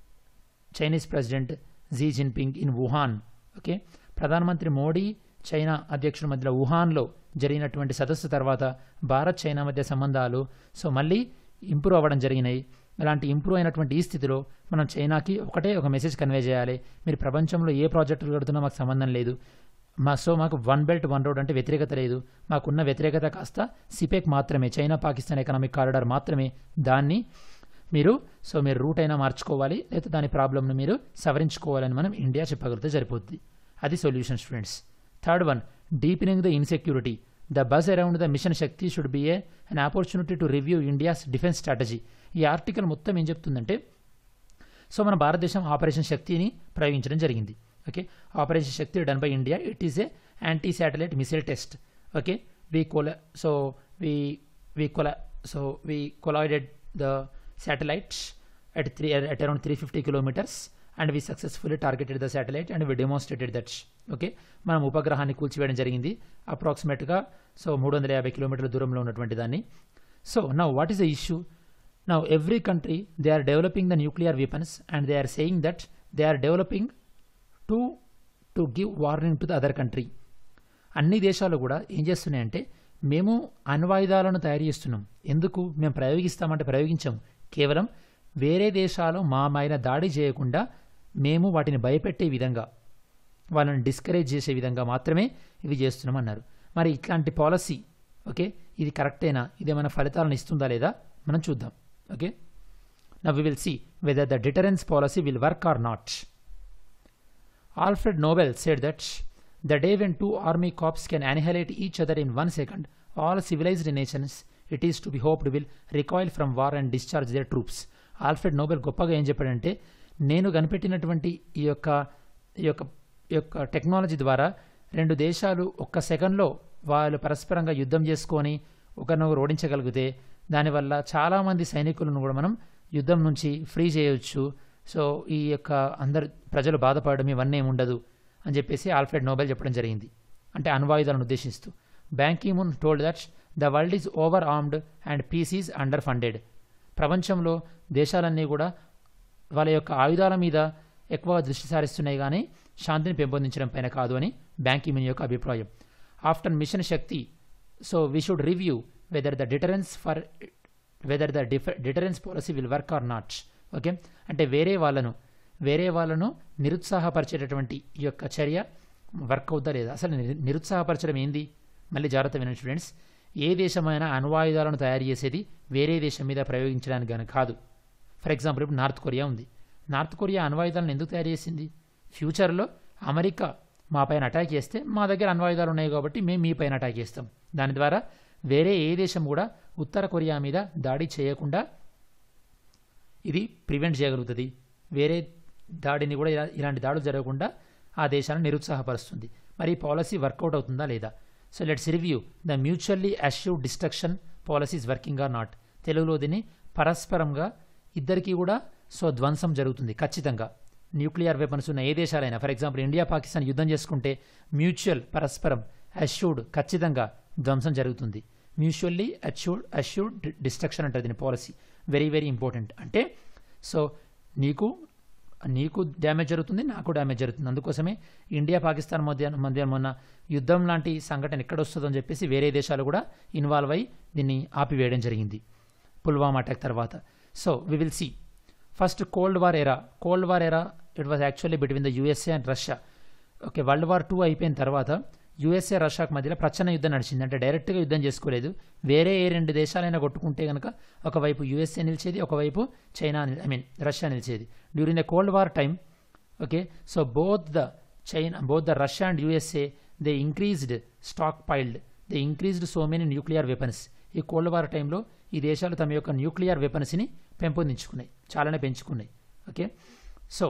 Chinese president Xi Jinping in Wuhan okay ప్రధానమంత్రి మోడీ చైనా అధ్యక్షుడి మధ్యలో వుహాన్లో జరిగినటువంటి సదస్సు తర్వాత భారత్ చైనా మధ్య సంబంధాలు సో మళ్ళీ ఇంప్రూవ్ అవ్వడం జరిగినాయి ఇలాంటి ఇంప్రూవ్ అయినటువంటి ఈ స్థితిలో మనం చైనాకి ఒకటే ఒక మెసేజ్ కన్వే చేయాలి మీరు ప్రపంచంలో ఏ ప్రాజెక్టులు కడుతున్నా మాకు సంబంధం లేదు మా సో మాకు వన్ బెల్ట్ వన్ రోడ్ అంటే వ్యతిరేకత లేదు మాకున్న వ్యతిరేకత కాస్త సిపెక్ మాత్రమే చైనా పాకిస్తాన్ ఎకనామిక్ కారిడార్ మాత్రమే దాన్ని మీరు సో మీరు రూట్ అయినా మార్చుకోవాలి లేదా దాని ప్రాబ్లమ్ను మీరు సవరించుకోవాలని మనం ఇండియా చెప్పగలిగితే సరిపోద్ది అది solution students third one deepening the insecurity the buzz around the mission Shakti should be a an opportunity to review India's defence strategy ఈ ఆర్టికల్ మొత్తం ఏం చెప్తుందంటే సో మన భారతదేశం ఆపరేషన్ శక్తిని ప్రయోగించడం జరిగింది okay operation Shakti done by India it is a anti satellite missile test okay we కొల సో వీ వీ కొల so we collided the satellites at three at around 350 kilometers and we successfully targeted the satellite and we demonstrated that okay మనం ఉపగ్రహాన్ని కూల్చివేయడం జరిగింది అప్రాక్సిమేట్గా సో మూడు వందల యాభై కిలోమీటర్ల దూరంలో ఉన్నటువంటి దాన్ని so now what is the issue now every country they are developing the nuclear weapons and they are saying that they are developing to to give warning to the other country అన్ని దేశాలు కూడా ఏం చేస్తున్నాయంటే మేము అణ్వాయుధాలను తయారు చేస్తున్నాం ఎందుకు మేము ప్రయోగిస్తామంటే ప్రయోగించాం కేవలం వేరే దేశాలు మా పైన దాడి చేయకుండా మేము వాటిని భయపెట్టే విధంగా వాళ్ళని డిస్కరేజ్ చేసే విధంగా మాత్రమే ఇవి చేస్తున్నాం అన్నారు మరి ఇట్లాంటి పాలసీ ఓకే ఇది కరెక్టేనా ఇది ఏమైనా ఫలితాలను ఇస్తుందా లేదా మనం చూద్దాం ఓకే నా we will see whether the deterrence policy will work or not Alfred Nobel said that the day when two army corps can annihilate each other in one second, all civilized nations, it is to be hoped, will recoil from war and discharge their troops. Alfred Nobel గొప్పగా ఏం చెప్పాడంటే నేను కనిపెట్టినటువంటి ఈ యొక్క ఈ యొక్క ఈ యొక్క టెక్నాలజీ ద్వారా రెండు దేశాలు ఒక్క సెకండ్లో వాళ్ళు పరస్పరంగా యుద్ధం చేసుకొని ఒకరినొకరు ఓడించగలిగితే దానివల్ల చాలామంది సైనికులను కూడా మనం యుద్ధం నుంచి ఫ్రీ చేయొచ్చు సో ఈ యొక్క అందరు ప్రజలు బాధపడడం ఇవన్నీ ఏమి ఉండదు అని చెప్పేసి ఆల్ఫ్రెడ్ నోబెల్ చెప్పడం జరిగింది అంటే అణ్వాయుధాలను ఉద్దేశిస్తూ Ban Ki moon told that the world is over armed and peace is under funded ప్రపంచంలో దేశాలన్నీ కూడా వాళ్ళ యొక్క ఆయుధాల మీద ఎక్కువ దృష్టి సారిస్తున్నాయి కానీ శాంతిని పెంపొందించడం పైన కాదు అని బ్యాంకీమిన్ యొక్క అభిప్రాయం after mission Shakti so we should review whether the deterrence for whether the డిఫ deterrence policy will work or not okay అంటే వేరే వాళ్ళను వేరే వాళ్ళను నిరుత్సాహపరిచేటటువంటి ఈ యొక్క చర్య వర్క్ అవుతా లేదా అసలు నిరు- నిరుత్సాహపరచడం ఏంది మళ్ళీ జాగ్రత్త వినండి స్టూడెంట్స్ ఏ దేశమైనా అణ్వాయుధాలను తయారు చేసేది వేరే దేశం మీద ప్రయోగించడానికి కానీ కాదు ఫర్ ఎగ్జాంపుల్ ఇప్పుడు నార్త్ కొరియా ఉంది నార్త్ కొరియా అణ్వాయుధాలను ఎందుకు తయారు చేసింది ఫ్యూచర్లో అమెరికా మా పైన అటాక్ చేస్తే మా దగ్గర అణ్వాయుధాలు ఉన్నాయి కాబట్టి మేము మీ పైన అటాక్ చేస్తాం దాని ద్వారా వేరే ఏ దేశం కూడా ఉత్తర కొరియా మీద దాడి చేయకుండా ఇది ప్రివెంట్ చేయగలుగుతుంది వేరే దాడిని కూడా ఇలా ఇలాంటి దాడులు జరగకుండా ఆ దేశాలను నిరుత్సాహపరుస్తుంది మరి ఈ పాలసీ వర్కౌట్ అవుతుందా లేదా so let's review the mutually assured destruction policies working or not తెలుగులో దీన్ని పరస్పరంగా ఇద్దరికీ కూడా సో ధ్వంసం జరుగుతుంది ఖచ్చితంగా న్యూక్లియర్ వెపన్స్ ఉన్న ఏ దేశాలైనా ఫర్ ఎగ్జాంపుల్ ఇండియా పాకిస్తాన్ యుద్ధం చేసుకుంటే మ్యూచువల్ పరస్పరం అష్యూర్డ్ ఖచ్చితంగా ధ్వంసం జరుగుతుంది మ్యూచువల్లీ అష్యూర్డ్ అష్యూర్డ్ డిస్ట్రక్షన్ అంటారు దీని పాలసీ వెరీ వెరీ ఇంపార్టెంట్ అంటే సో నీకు నీకు డ్యామేజ్ జరుగుతుంది నాకు డ్యామేజ్ జరుగుతుంది అందుకోసమే ఇండియా పాకిస్తాన్ మధ్య మధ్య మొన్న యుద్ధం లాంటి సంఘటన ఎక్కడ వస్తుందో అని చెప్పేసి వేరే దేశాలు కూడా ఇన్వాల్వ్ అయ్యి దీన్ని ఆపివేయడం జరిగింది పుల్వామా అటాక్ తర్వాత so we will see first cold war era cold war era it was actually between the USA and Russia okay world war two అయిపోయిన తర్వాత యూఎస్ఏ రష్యాకు మధ్యలో ప్రచన్న యుద్ధం నడిచింది అంటే డైరెక్ట్గా యుద్ధం చేసుకోలేదు వేరే ఏ రెండు దేశాలైనా కొట్టుకుంటే కనుక ఒకవైపు యూఎస్ఏ నిలిచేది ఒకవైపు చైనా ఐ మీన్ రష్యా నిలిచేది during the cold war time okay so both the China both the Russia and USA they increased stockpiled they increased so many nuclear weapons ఈ కోల్డ్ వార్ టైంలో ఈ దేశాలు తమ యొక్క న్యూక్లియర్ వెపన్స్ని పెంపొందించుకున్నాయి చాలానే పెంచుకున్నాయి okay so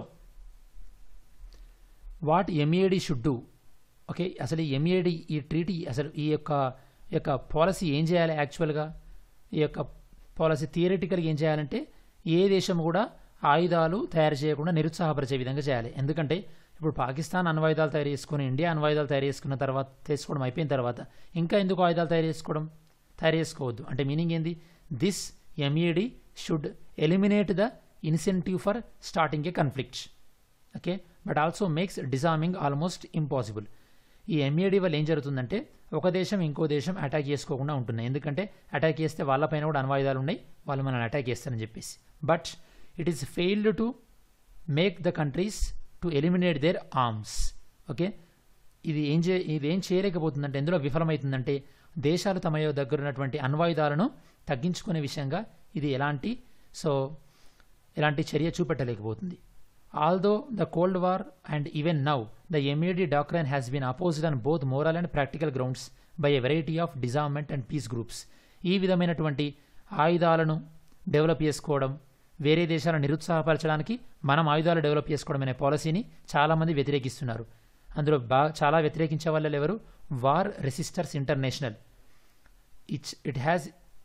what MAD should do okay అసలు ఈ ఎంఏడి ఈ ట్రీటీ అసలు ఈ యొక్క ఈ యొక్క పాలసీ ఏం చేయాలి యాక్చువల్గా ఈ యొక్క పాలసీ థియరిటికల్గా ఏం చేయాలంటే ఏ దేశం కూడా ఆయుధాలు తయారు చేయకుండా నిరుత్సాహపరిచే విధంగా చేయాలి ఎందుకంటే ఇప్పుడు పాకిస్తాన్ అణ్వాయుధాలు తయారు చేసుకుని ఇండియా అణ్వాయుధాలు తయారు చేసుకున్న తర్వాత చేసుకోవడం అయిపోయిన తర్వాత ఇంకా ఎందుకు ఆయుధాలు తయారు చేసుకోవడం తయారు చేసుకోవద్దు అంటే మీనింగ్ ఏంది this MAD should eliminate the incentive for starting a conflict okay but also makes disarming almost impossible ఈ ఎంఏడి వల్ల ఏం జరుగుతుందంటే ఒక దేశం ఇంకో దేశం అటాక్ చేసుకోకుండా ఉంటున్నాయి ఎందుకంటే అటాక్ చేస్తే వాళ్ళపైన కూడా అణ్వాయుధాలు ఉన్నాయి వాళ్ళు మనల్ని అటాక్ చేస్తారని చెప్పేసి but it is failed to make the countries to eliminate their arms okay ఇది ఏం చే ఇది ఏం చేయలేకపోతుందంటే ఎందులో విఫలమవుతుందంటే దేశాలు తమ దగ్గర ఉన్నటువంటి అణ్వాయుధాలను తగ్గించుకునే విషయంగా ఇది ఎలాంటి సో ఎలాంటి చర్య చూపెట్టలేకపోతుంది although the cold war and even now the MAD doctrine has been opposed on both moral and practical grounds by a variety of disarmament and peace groups ఈ విధమైనటువంటి ఆయుధాలను డెవలప్ చేసుకోవడం వేరే దేశాలను నిరుత్సాహపరచడానికి మనం ఆయుధాలు డెవలప్ చేసుకోవడం అనే పాలసీని చాలామంది వ్యతిరేకిస్తున్నారు అందులో బాగా చాలా వ్యతిరేకించే వాళ్ళు ఎవరు War Resisters International it's it has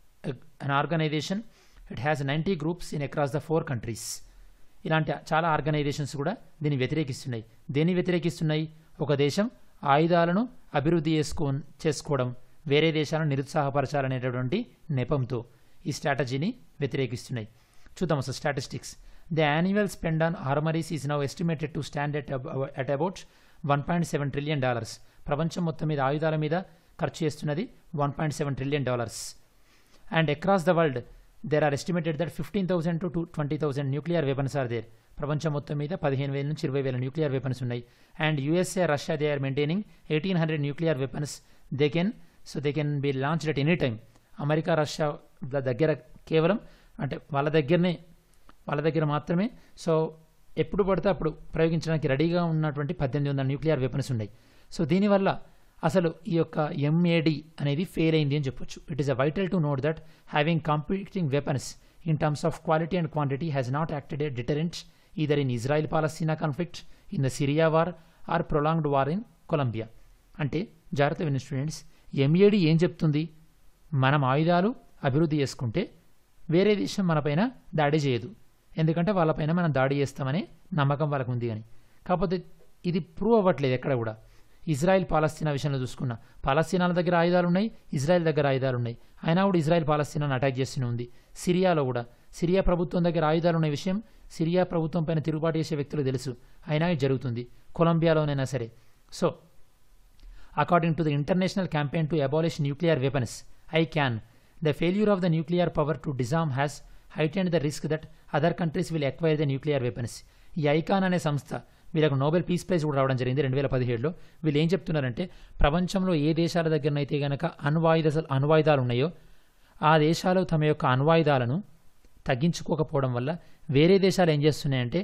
an organisation it has ninety groups in across the four countries ఇలాంటి చాలా ఆర్గనైజేషన్స్ కూడా దీన్ని వ్యతిరేకిస్తున్నాయి దేన్ని వ్యతిరేకిస్తున్నాయి ఒక దేశం ఆయుధాలను అభివృద్ధి చేసుకో చేసుకోవడం వేరే దేశాలను నిరుత్సాహపరచాలనేటటువంటి నెపంతో ఈ స్ట్రాటజీని వ్యతిరేకిస్తున్నాయి చూద్దాం అసలు statistics the annual spend on armouries is now estimated to stand at at about one point seven trillion dollars ప్రపంచం మొత్తం మీద ఆయుధాల మీద ఖర్చు చేస్తున్నది one point seven trillion dollars and across the world there are estimated that fifteen thousand to twenty thousand nuclear weapons are there ప్రపంచం మొత్తం మీద పదిహేను వేల నుంచి ఇరవై వేల న్యూక్లియర్ వెపన్స్ ఉన్నాయి and USA Russia they are maintaining eighteen hundred nuclear weapons they can so they can be launch at any time America Russia దగ్గర కేవలం అంటే వాళ్ళ దగ్గరనే వాళ్ళ దగ్గర మాత్రమే సో ఎప్పుడు పడితే అప్పుడు ప్రయోగించడానికి రెడీగా ఉన్నటువంటి పద్దెనిమిది వందల న్యూక్లియర్ వెపన్స్ ఉన్నాయి సో దీనివల్ల అసలు ఈ యొక్క ఎంఏడి అనేది ఫెయిల్ అయింది అని చెప్పొచ్చు it is a vital to note that having competing weapons in terms of quality and quantity has not acted a deterrent either in Israel Palestine conflict in the Syria war or prolonged war in Colombia అంటే జాగ్రత్త విన్న స్టూడెంట్స్ ఎంఏడి ఏం చెప్తుంది మనం ఆయుధాలు అభివృద్ధి చేసుకుంటే వేరే దేశం మనపైన దాడి చేయదు ఎందుకంటే వాళ్ళపైన మనం దాడి చేస్తామనే నమ్మకం వాళ్ళకు ఉంది అని కాకపోతే ఇది ప్రూవ్ అవ్వట్లేదు ఎక్కడ కూడా ఇజ్రాయెల్ పాలస్తీనా విషయంలో చూసుకున్నా పాలస్తీనాల దగ్గర ఆయుధాలు ఉన్నాయి ఇజ్రాయెల్ దగ్గర ఆయుధాలు ఉన్నాయి అయినా కూడా ఇజ్రాయెల్ పాలస్తీనాను అటాక్ చేస్తూనే ఉంది సిరియాలో కూడా సిరియా ప్రభుత్వం దగ్గర ఆయుధాలు ఉన్న విషయం సిరియా ప్రభుత్వం పైన తిరుగుబాటు చేసే వ్యక్తులు తెలుసు అయినా ఇది జరుగుతుంది కొలంబియాలోనైనా సరే so according to the international campaign to abolish nuclear weapons ICAN the failure of the nuclear power to disarm has heightened the risk that other countries will acquire the nuclear weapons ఈ ఐకాన్ అనే సంస్థ వీళ్ళకు నోబెల్ పీస్ ప్రైజ్ కూడా రావడం జరిగింది రెండు వేల పదిహేడులో వీళ్ళు ఏం చెప్తున్నారంటే ప్రపంచంలో ఏ దేశాల దగ్గరనైతే గనక అణ్వాయుధ అణ్వాయుధాలు ఉన్నాయో ఆ దేశాలు తమ యొక్క అణ్వాయుధాలను తగ్గించుకోకపోవడం వల్ల వేరే దేశాలు ఏం చేస్తున్నాయంటే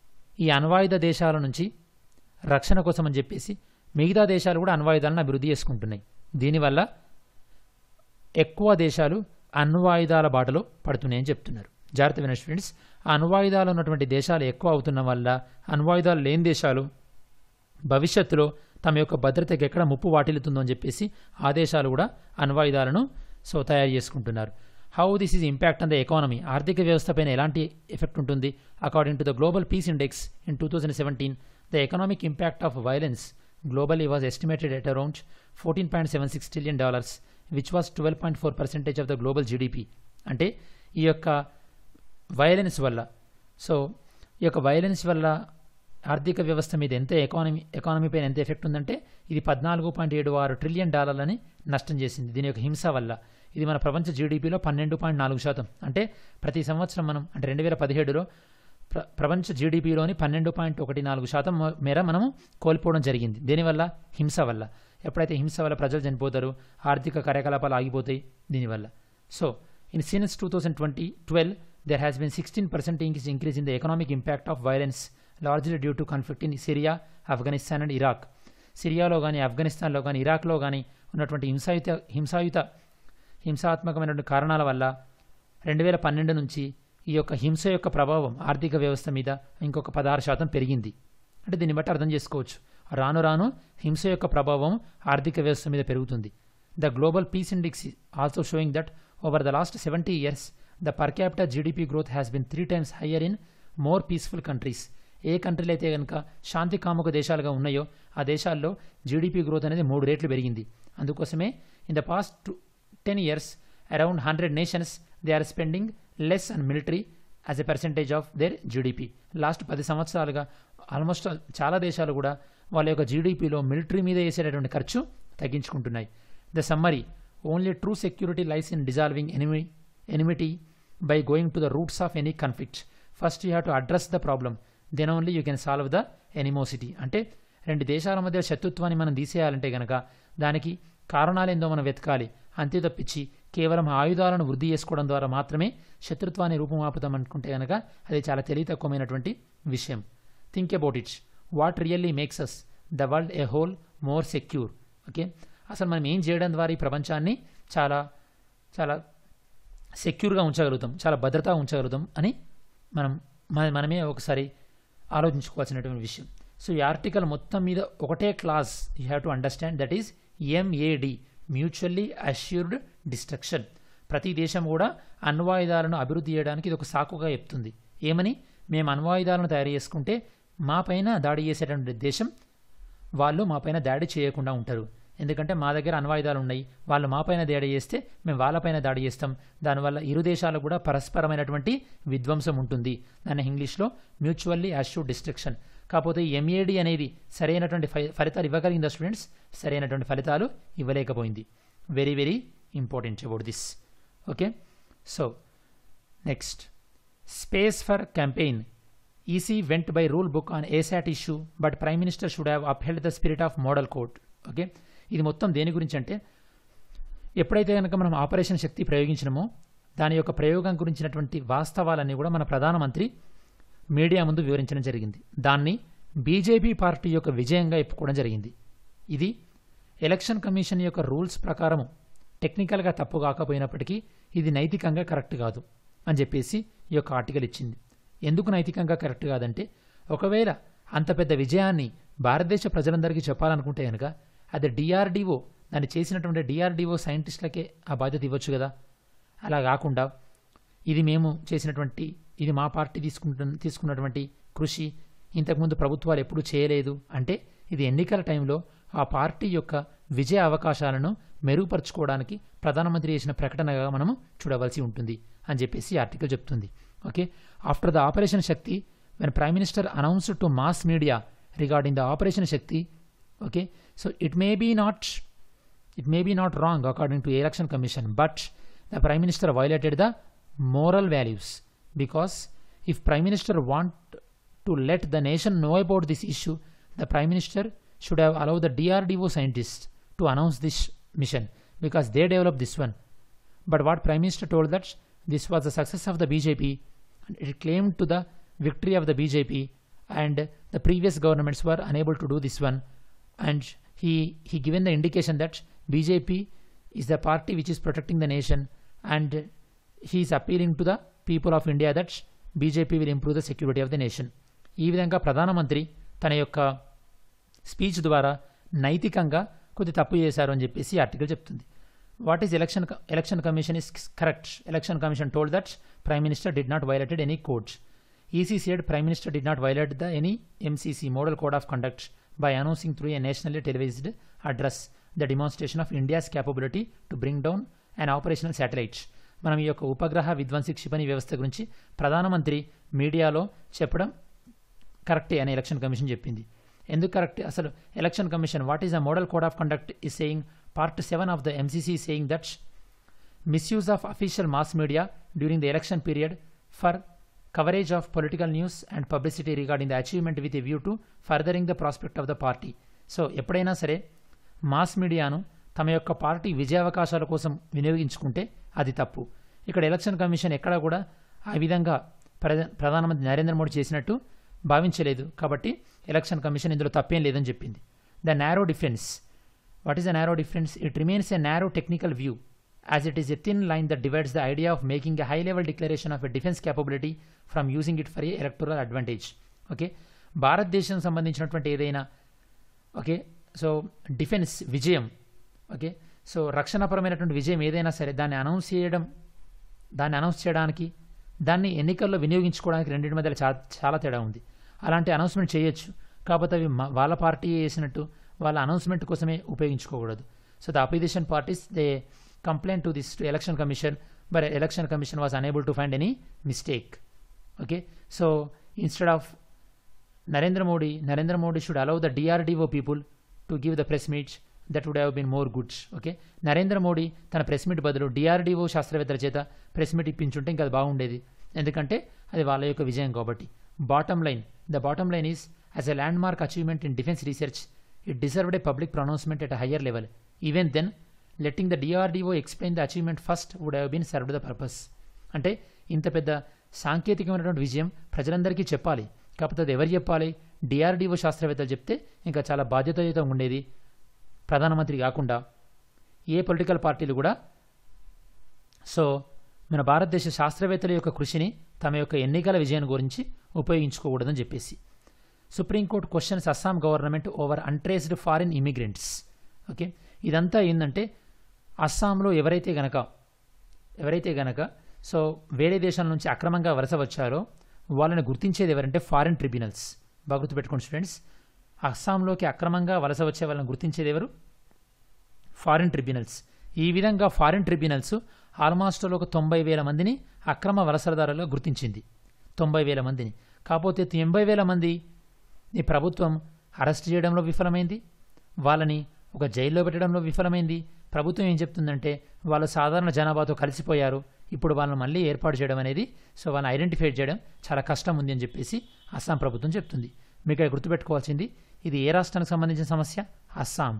ఈ అణ్వాయుధ దేశాల నుంచి రక్షణ కోసం అని చెప్పేసి మిగతా దేశాలు కూడా అణ్వాయుధాలను అభివృద్ధి చేసుకుంటున్నాయి దీనివల్ల ఎక్కువ దేశాలు అణ్వాయుధాల బాటలో పడుతున్నాయని చెప్తున్నారు జాగ్రత్త విన స్టూడెంట్స్ ఆ అణ్వాయుధాలు ఉన్నటువంటి దేశాలు ఎక్కువ అవుతున్న వల్ల అణ్వాయుధాలు లేని దేశాలు భవిష్యత్తులో తమ యొక్క భద్రతకి ఎక్కడ ముప్పు వాటిల్లుతుందో అని చెప్పేసి ఆదేశాలు కూడా అణ్వాయుధాలను సో తయారు చేసుకుంటున్నారు how this is impact on the economy ఆర్థిక వ్యవస్థ పైన ఎలాంటి ఎఫెక్ట్ ఉంటుంది according to the global peace index in two thousand seventeen the economic impact of violence globally was estimated at around fourteen point seven six trillion dollars which was twelve point four percentage of the global GDP అంటే ఈ యొక్క వైలెన్స్ వల్ల సో ఈ యొక్క వైలెన్స్ వల్ల ఆర్థిక వ్యవస్థ మీద ఎంత ఎకానమీ ఎకానమీ పైన ఎంత ఎఫెక్ట్ ఉందంటే ఇది పద్నాలుగు పాయింట్ ఏడు ఆరు ట్రిలియన్ డాలర్లని నష్టం చేసింది దీని యొక్క హింస వల్ల ఇది మన ప్రపంచ జీడిపిలో పన్నెండు పాయింట్ నాలుగు శాతం అంటే ప్రతి సంవత్సరం మనం అంటే రెండు వేల పదిహేడులో ప్ర ప్రపంచ జీడిపిలోని పన్నెండు పాయింట్ ఒకటి నాలుగు శాతం మేర మనము కోల్పోవడం జరిగింది దీనివల్ల హింస వల్ల ఎప్పుడైతే హింస వల్ల ప్రజలు చనిపోతారు ఆర్థిక కార్యకలాపాలు ఆగిపోతాయి దీనివల్ల so in since two thousand twenty twelve there has been sixteen percent increase increase in the economic impact of violence largely due to conflict in Syria Afghanistan and Iraq సిరియాలో కానీ ఆఫ్ఘనిస్తాన్లో కానీ ఇరాక్లో కానీ ఉన్నటువంటి హింసాయుత హింసాయుత హింసాత్మకమైనటువంటి కారణాల వల్ల రెండు వేల పన్నెండు నుంచి ఈ యొక్క హింస యొక్క ప్రభావం ఆర్థిక వ్యవస్థ మీద ఇంకొక పదహారు శాతం పెరిగింది అంటే దీన్ని బట్టి అర్థం చేసుకోవచ్చు రాను రాను హింస యొక్క ప్రభావం ఆర్థిక వ్యవస్థ మీద పెరుగుతుంది the global peace index also showing that over the last seventy years the per capital GDP growth has been three times higher in more peaceful countries ఏ కంట్రీలు అయితే కనుక శాంతి కాముక దేశాలుగా ఉన్నాయో ఆ దేశాల్లో జీడిపి గ్రోత్ అనేది మూడు రేట్లు పెరిగింది అందుకోసమే in the past ten years around hundred nations they are spending less and military as a percentage of their GDP లాస్ట్ పది సంవత్సరాలుగా ఆల్మోస్ట్ చాలా దేశాలు కూడా వాళ్ళ యొక్క జీడిపిలో మిలిటరీ మీద వేసేటటువంటి ఖర్చు తగ్గించుకుంటున్నాయి the summary only true security lies in dissolving enemy enmity by going to the roots of any conflict first you have to address the problem then only you can solve the animosity అంటే రెండు దేశాల మధ్య శత్రుత్వాన్ని మనం తీసేయాలంటే గనక దానికి కారణాలేందో మనం వెతకాలి అంతే తప్పించి కేవలం ఆయుధాలను వృద్ధి చేసుకోవడం ద్వారా మాత్రమే శత్రుత్వాన్ని రూపుమాపుతాం అనుకుంటే కనుక అది చాలా తెలివి తక్కువమైనటువంటి విషయం think about it what really makes us the world a whole more secure okay అసలు మనం ఏం చేయడం ద్వారా ఈ ప్రపంచాన్ని చాలా చాలా సెక్యూర్గా ఉంచగలుగుతాం చాలా భద్రత ఉంచగలుగుతాం అని మనం మన మనమే ఒకసారి ఆలోచించుకోవాల్సినటువంటి విషయం సో ఈ ఆర్టికల్ మొత్తం మీద ఒకటే class you have to understand that is MAD mutually assured destruction ప్రతి దేశం కూడా అణ్వాయుధాలను అభివృద్ధి చేయడానికి ఇది ఒక సాకుగా చెప్తుంది ఏమని మేము అణ్వాయుధాలను తయారు చేసుకుంటే మా పైన దాడి చేసేటువంటి దేశం వాళ్ళు మా పైన దాడి చేయకుండా ఉంటారు ఎందుకంటే మా దగ్గర అణ్వాయుధాలు ఉన్నాయి వాళ్ళు మా పైన దాడి చేస్తే మేము వాళ్ళపైన దాడి చేస్తాం దానివల్ల ఇరు దేశాలకు కూడా పరస్పరమైనటువంటి విధ్వంసం ఉంటుంది దాన్ని ఇంగ్లీష్లో మ్యూచువల్లీ అష్యూర్డ్ డిస్ట్రక్షన్ కాకపోతే ఎంఏడి అనేది సరైనటువంటి ఫలితాలు ఇవ్వగలిగిందా స్టూడెంట్స్ సరైనటువంటి ఫలితాలు ఇవ్వలేకపోయింది very very important about this okay so next space for campaign EC went by rule book on ASAT issue but prime minister should have upheld the spirit of model code okay ఇది మొత్తం దేని గురించి అంటే ఎప్పుడైతే కనుక మనం ఆపరేషన్ శక్తి ప్రయోగించినామో దాని యొక్క ప్రయోగం గురించినటువంటి వాస్తవాలన్నీ కూడా మన ప్రధానమంత్రి మీడియా ముందు వివరించడం జరిగింది దాన్ని బీజేపీ పార్టీ యొక్క విజయంగా చెప్పుకోవడం జరిగింది ఇది ఎలక్షన్ కమిషన్ యొక్క రూల్స్ ప్రకారము టెక్నికల్గా తప్పు కాకపోయినప్పటికీ ఇది నైతికంగా కరెక్ట్ కాదు అని చెప్పేసి ఈ యొక్క ఆర్టికల్ ఇచ్చింది ఎందుకు నైతికంగా కరెక్ట్ కాదంటే ఒకవేళ అంత పెద్ద విజయాన్ని భారతదేశ ప్రజలందరికీ చెప్పాలనుకుంటే కనుక అది డిఆర్డిఓ దాన్ని చేసినటువంటి డిఆర్డిఓ సైంటిస్టులకే ఆ బాధ్యత ఇవ్వచ్చు కదా అలా కాకుండా ఇది మేము చేసినటువంటి ఇది మా పార్టీ తీసుకుంటు తీసుకున్నటువంటి కృషి ఇంతకుముందు ప్రభుత్వాలు ఎప్పుడూ చేయలేదు అంటే ఇది ఎన్నికల టైంలో ఆ పార్టీ యొక్క విజయ అవకాశాలను మెరుగుపరుచుకోవడానికి ప్రధానమంత్రి చేసిన ప్రకటనగా మనము చూడవలసి ఉంటుంది అని చెప్పేసి ఈ ఆర్టికల్ చెప్తుంది okay after the operation Shakti when prime minister announced to mass media regarding the operation Shakti okay so it may be not it may be not wrong according to election commission but the prime minister violated the moral values because if prime minister want to let the nation know about this issue the prime minister should have allowed the drdo scientists to announce this mission because they developed this one but what prime minister told that this was the success of the bjp and it claimed to the victory of the bjp and the previous governments were unable to do this one and he he given the indication that BJP is the party which is protecting the nation and he is appealing to the people of India that BJP will improve the security of the nation ఈ విధంగా ప్రధానమంత్రి తన యొక్క స్పీచ్ ద్వారా నైతికంగా కొద్ది తప్పు చేశారు అని చెప్పేసి ఈ ఆర్టికల్ చెప్తుంది what is election election commission is correct election commission told that prime minister did not violated any codes EC said prime minister did not violate the any mcc model code of conduct by announcing through a nationally televised address the demonstration of india's capability to bring down an operational satellite మనం ఈ యొక్క ఉపగ్రహ విధ్వంసి క్షిపణి వ్యవస్థ గురించి ప్రధానమంత్రి మీడియాలో చెప్పడం కరెక్టే అని ఎలక్షన్ కమిషన్ చెప్పింది ఎందుకు కరెక్ట్ అసలు election commission what is the model code of conduct is saying part seven of the MCC saying that misuse of official mass media during the election period for coverage of political news and publicity regarding the achievement with a view to furthering the prospect of the party so ఎప్పుడైనా సరే మాస్ మీడియాను తమ యొక్క పార్టీ విజయావకాశాల కోసం వినియోగించుకుంటే అది తప్పు ఇక్కడ ఎలక్షన్ కమిషన్ ఎక్కడా కూడా ఆ విధంగా ప్రధా ప్రధానమంత్రి నరేంద్ర మోడీ చేసినట్టు భావించలేదు కాబట్టి ఎలక్షన్ కమిషన్ ఇందులో తప్పేం లేదని చెప్పింది the narrow difference what is the narrow difference it remains a narrow technical view as it is a thin line that divides the idea of making a high level declaration of a defense capability from using it for a electoral advantage okay భారతదేశం సంబంధించినటువంటి ఏదైనా ఓకే సో డిఫెన్స్ విజయం ఓకే సో రక్షణపరమైనటువంటి విజయం ఏదైనా సరే దాన్ని అనౌన్స్ చేయడం దాన్ని అనౌన్స్ చేయడానికి దాన్ని ఎన్నికల్లో వినియోగించుకోవడానికి రెండింటి మధ్య చా చాలా తేడా ఉంది అలాంటి అనౌన్స్మెంట్ చేయొచ్చు కాకపోతే అవి మ- వాళ్ళ పార్టీ చేసినట్టు వాళ్ళ అనౌన్స్మెంట్ కోసమే ఉపయోగించుకోకూడదు so the opposition parties they complaint to this to election commission but election commission was unable to find any mistake okay so instead of Narendra Modi Narendra Modi should allow the DRDO people to give the press meets that would have been more goods okay Narendra Modi తన ప్రెస్ మీట్ బదులు డిఆర్డిఓ శాస్త్రవేత్తల చేత ప్రెస్ మీట్ ఇప్పించుంటే ఇంకా అది బాగుండేది ఎందుకంటే అది వాళ్ళ యొక్క విజయం కాబట్టి bottom line the bottom line is as a landmark achievement in defence research it deserved a public pronouncement at higher level even then letting the DRDO explain the achievement first would have been served the purpose అంటే ఇంత పెద్ద సాంకేతికమైనటువంటి విజయం ప్రజలందరికీ చెప్పాలి కాకపోతే అది ఎవరు చెప్పాలి డిఆర్డిఓ శాస్త్రవేత్తలు చెప్తే ఇంకా చాలా బాధ్యతాయుతంగా ఉండేది ప్రధానమంత్రి కాకుండా ఏ పొలిటికల్ పార్టీలు కూడా సో మన భారతదేశ శాస్త్రవేత్తల యొక్క కృషిని తమ యొక్క ఎన్నికల విజయం గురించి ఉపయోగించుకోకూడదని చెప్పేసి supreme court questions Assam government over untraced foreign immigrants okay ఇదంతా ఏంటంటే అస్సాంలో ఎవరైతే గనక ఎవరైతే గనక సో వేరే దేశాల నుంచి అక్రమంగా వలస వచ్చారో వాళ్ళని గుర్తించేది ఎవరంటే ఫారిన్ ట్రిబ్యునల్స్ బాగా గుర్తుపెట్టుకోండి స్టూడెంట్స్ అస్సాంలోకి అక్రమంగా వలస వచ్చే వాళ్ళని గుర్తించేది ఎవరు ఫారిన్ ట్రిబ్యునల్స్ ఈ విధంగా ఫారిన్ ట్రిబ్యునల్స్ ఆల్మోస్ట్ ఒక తొంభై వేల మందిని అక్రమ వలసదారులుగా గుర్తించింది తొంభై వేల మందిని కాకపోతే ఎనభై వేల మంది ఈ ప్రభుత్వం అరెస్ట్ చేయడంలో విఫలమైంది వాళ్ళని ఒక జైల్లో పెట్టడంలో విఫలమైంది ప్రభుత్వం ఏం చెప్తుందంటే వాళ్ళు సాధారణ జనాభాతో కలిసిపోయారు ఇప్పుడు వాళ్ళని మళ్ళీ ఏర్పాటు చేయడం అనేది సో వాళ్ళని ఐడెంటిఫై చేయడం చాలా కష్టం ఉంది అని చెప్పేసి అస్సాం ప్రభుత్వం చెప్తుంది మీకు ఇక్కడ గుర్తుపెట్టుకోవాల్సింది ఇది ఏ రాష్ట్రానికి సంబంధించిన సమస్య అస్సాం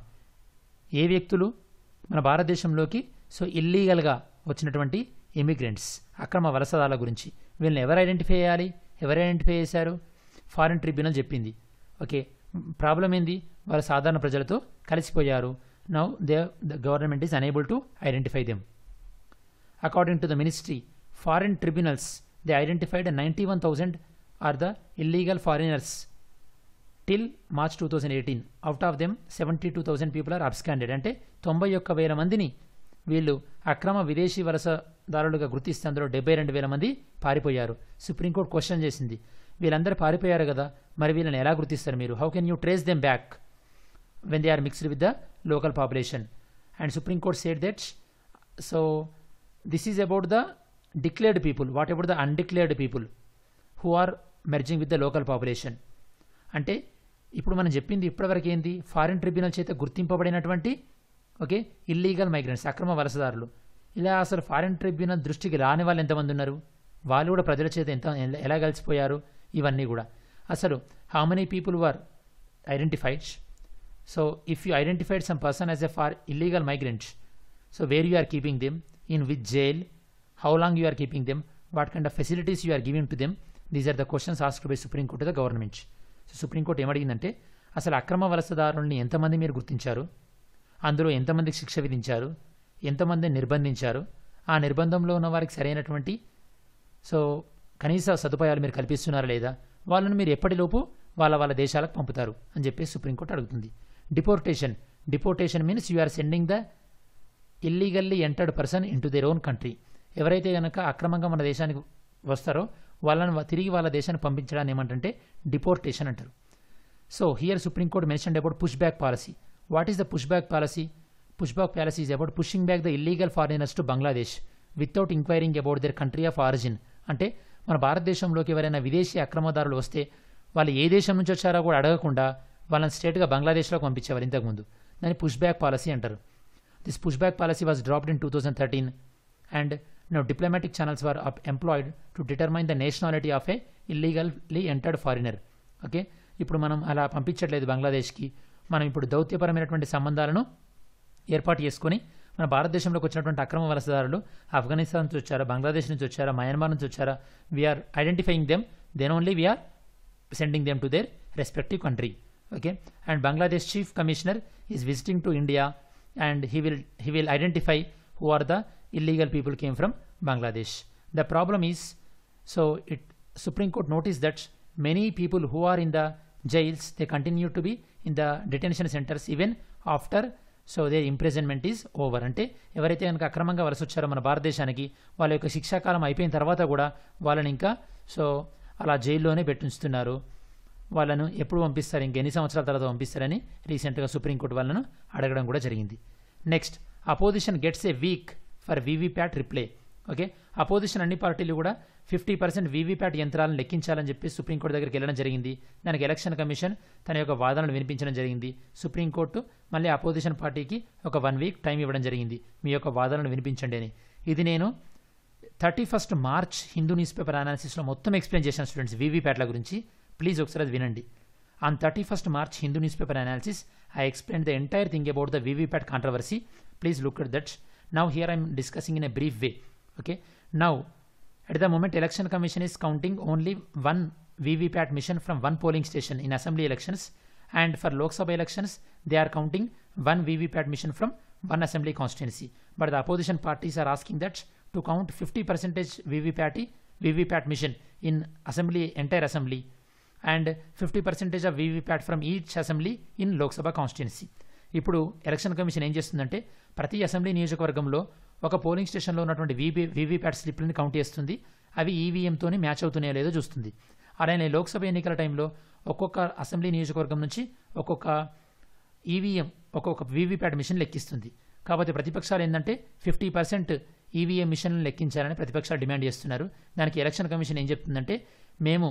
ఏ వ్యక్తులు మన భారతదేశంలోకి సో ఇల్లీగల్గా వచ్చినటువంటి ఇమిగ్రెంట్స్ అక్రమ వలసదారుల గురించి వీళ్ళని ఎవరు ఐడెంటిఫై చేయాలి ఎవరు ఐడెంటిఫై చేశారు ఫారిన్ ట్రిబ్యునల్ చెప్పింది ఓకే ప్రాబ్లం ఏంది వాళ్ళు సాధారణ ప్రజలతో కలిసిపోయారు now they the government is unable to identify them according to the ministry foreign tribunals they identified ninety one thousand are the illegal foreigners till March two thousand eighteen out of them seventy two thousand people are absconded అంటే తొంభై ఒక్క వేల మందిని వీళ్ళు అక్రమ విదేశీ వలసదారులుగా గుర్తిస్తే అందులో డెబ్బై రెండు వేల మంది పారిపోయారు సుప్రీంకోర్టు క్వశ్చన్ చేసింది వీళ్ళందరూ పారిపోయారు కదా మరి వీళ్ళని ఎలా గుర్తిస్తారు మీరు how can you trace them back when they are mixed with the local population and supreme court said that so this is about the declared people what about the undeclared people who are merging with the local population అంటే ఇప్పుడు మనం చెప్పింది ఇప్పటివరకు ఏంది ఫారిన్ ట్రిబ్యునల్ చేత గుర్తింపబడినటువంటి ఓకే ఇల్లీగల్ మైగ్రెంట్స్ అక్రమ వలసదారులు ఇలా అసలు ఫారిన్ ట్రిబ్యునల్ దృష్టికి రాని వాళ్ళు ఎంతమంది ఉన్నారు వాళ్ళు కూడా ప్రజల చేత ఎంత ఎలా కలిసిపోయారు ఇవన్నీ కూడా అసలు how many people were identified so if you identified some person as a far illegal migrants so where you are keeping them in with jail how long you are keeping them what kind of facilities you are giving to them these are the questions asked by supreme court the government so supreme court ఏమడిగిందంటే అసలు అక్రమ వలసదారుల్ని ఎంతమంది మీరు గుర్తించారు అందులో ఎంతమందికి శిక్ష విధించారు ఎంతమందిని నిర్బంధించారు ఆ నిర్బంధంలో ఉన్న వారికి సరైనటువంటి సో కనీస సదుపాయాలు మీరు కల్పిస్తున్నారా లేదా వాళ్ళని మీరు ఎప్పటిలోపు వాళ్ళ వాళ్ళ దేశాలకు పంపుతారు అని చెప్పి సుప్రీంకోర్టు అడుగుతుంది deportation deportation means you are sending the illegally entered person in to their own country ఎవరైతే కనుక అక్రమంగా మన దేశానికి వస్తారో వాళ్ళని వ- తిరిగి వాళ్ళ దేశానికి పంపించడాన్ని ఏమంటే డిపోర్టేషన్ అంటారు so here supreme court mention about push back policy what is the push back policy push back policy is about pushing back the illegal foreigners to Bangladesh without inquiring about their country of origin అంటే మన భారతదేశంలోకి ఎవరైనా విదేశీ అక్రమదారులు వస్తే వాళ్ళు ఏ దేశం నుంచి వచ్చారో కూడా అడగకుండా వాళ్ళని స్ట్రేట్గా బంగ్లాదేశ్లోకి పంపించేవారు ఇంతకుముందు దాన్ని పుష్ బ్యాక్ పాలసీ అంటారు this push back policy was dropped in two thousand thirteen and no diplomatic channels were employed to determine the nationality of a illegally entered foreigner okay ఇప్పుడు మనం అలా పంపించట్లేదు బంగ్లాదేశ్కి మనం ఇప్పుడు దౌత్యపరమైనటువంటి సంబంధాలను ఏర్పాటు చేసుకొని మన భారతదేశంలోకి వచ్చినటువంటి అక్రమ వలసదారులు ఆఫ్ఘనిస్తాన్ నుంచి వచ్చారా బంగ్లాదేశ్ నుంచి వచ్చారా మయన్మార్ నుంచి వచ్చారా we are identifying them then only we are sending them to their respective country okay and bangladesh chief commissioner is visiting to india and he will he will identify who are the illegal people came from bangladesh the problem is so it supreme court noticed that many people who are in the jails they continue to be in the detention centers even after so they imprisonment is over అంటే ఎవరైతే కనుక అక్రమంగా వలస వచ్చారో మన భారతదేశానికి వాళ్ళ యొక్క శిక్షాకాలం అయిపోయిన తర్వాత కూడా వాళ్ళని ఇంకా సో అలా జైల్లోనే పెట్టించుతున్నారు వాళ్ళను ఎప్పుడు పంపిస్తారు ఇంకెన్ని సంవత్సరాల తర్వాత పంపిస్తారని రీసెంట్గా సుప్రీంకోర్టు వాళ్ళను అడగడం కూడా జరిగింది next opposition gets a week for VVPAT replay okay opposition అన్ని పార్టీలు కూడా ఫిఫ్టీ పర్సెంట్ వీవీప్యాట్ యంత్రాలను లెక్కించాలని చెప్పి సుప్రీంకోర్టు దగ్గరికి వెళ్ళడం జరిగింది దానికి ఎలక్షన్ కమిషన్ తన యొక్క వాదనలు వినిపించడం జరిగింది సుప్రీంకోర్టు మళ్ళీ అపోజిషన్ పార్టీకి ఒక వన్ వీక్ టైం ఇవ్వడం జరిగింది మీ యొక్క వాదనలు వినిపించండి అని ఇది నేను thirty first March Hindu news newspaper అనాలిసిస్లో మొత్తం ఎక్స్ప్లెయిన్ చేశాను స్టూడెంట్స్ వీవీప్యాట్ల గురించి ప్లీజ్ ఒకసారి అది వినండి on thirty first March Hindu news newspaper analysis I explain the entire thing about the VVPAT controversy please look at that now here I'm discussing in a brief way okay now at the moment election commission is counting only one vvpat mission from one polling station in assembly elections and for lok sabha elections they are counting one vvpat mission from one assembly constituency but the opposition parties are asking that to count 50 percentage vvpat vvpat mission in assembly entire assembly and 50 percentage of vvpat from each assembly in lok sabha constituency ఇప్పుడు ఎలక్షన్ కమిషన్ ఏం చేస్తుందంటే ప్రతి అసెంబ్లీ నియోజకవర్గంలో ఒక పోలింగ్ స్టేషన్లో ఉన్నటువంటి వీవీ వీవీప్యాట్ స్లిప్లని కౌంట్ చేస్తుంది అవి ఈవీఎంతోని మ్యాచ్ అవుతున్నాయో లేదో చూస్తుంది అలానే లోక్సభ ఎన్నికల టైంలో ఒక్కొక్క అసెంబ్లీ నియోజకవర్గం నుంచి ఒక్కొక్క ఈవీఎం ఒక్కొక్క వీవీప్యాట్ మిషన్ లెక్కిస్తుంది కాకపోతే ప్రతిపక్షాలు ఏంటంటే ఫిఫ్టీ పర్సెంట్ ఈవీఎం మిషన్లను లెక్కించాలని ప్రతిపక్షాలు డిమాండ్ చేస్తున్నారు దానికి ఎలక్షన్ కమిషన్ ఏం చెప్తుందంటే మేము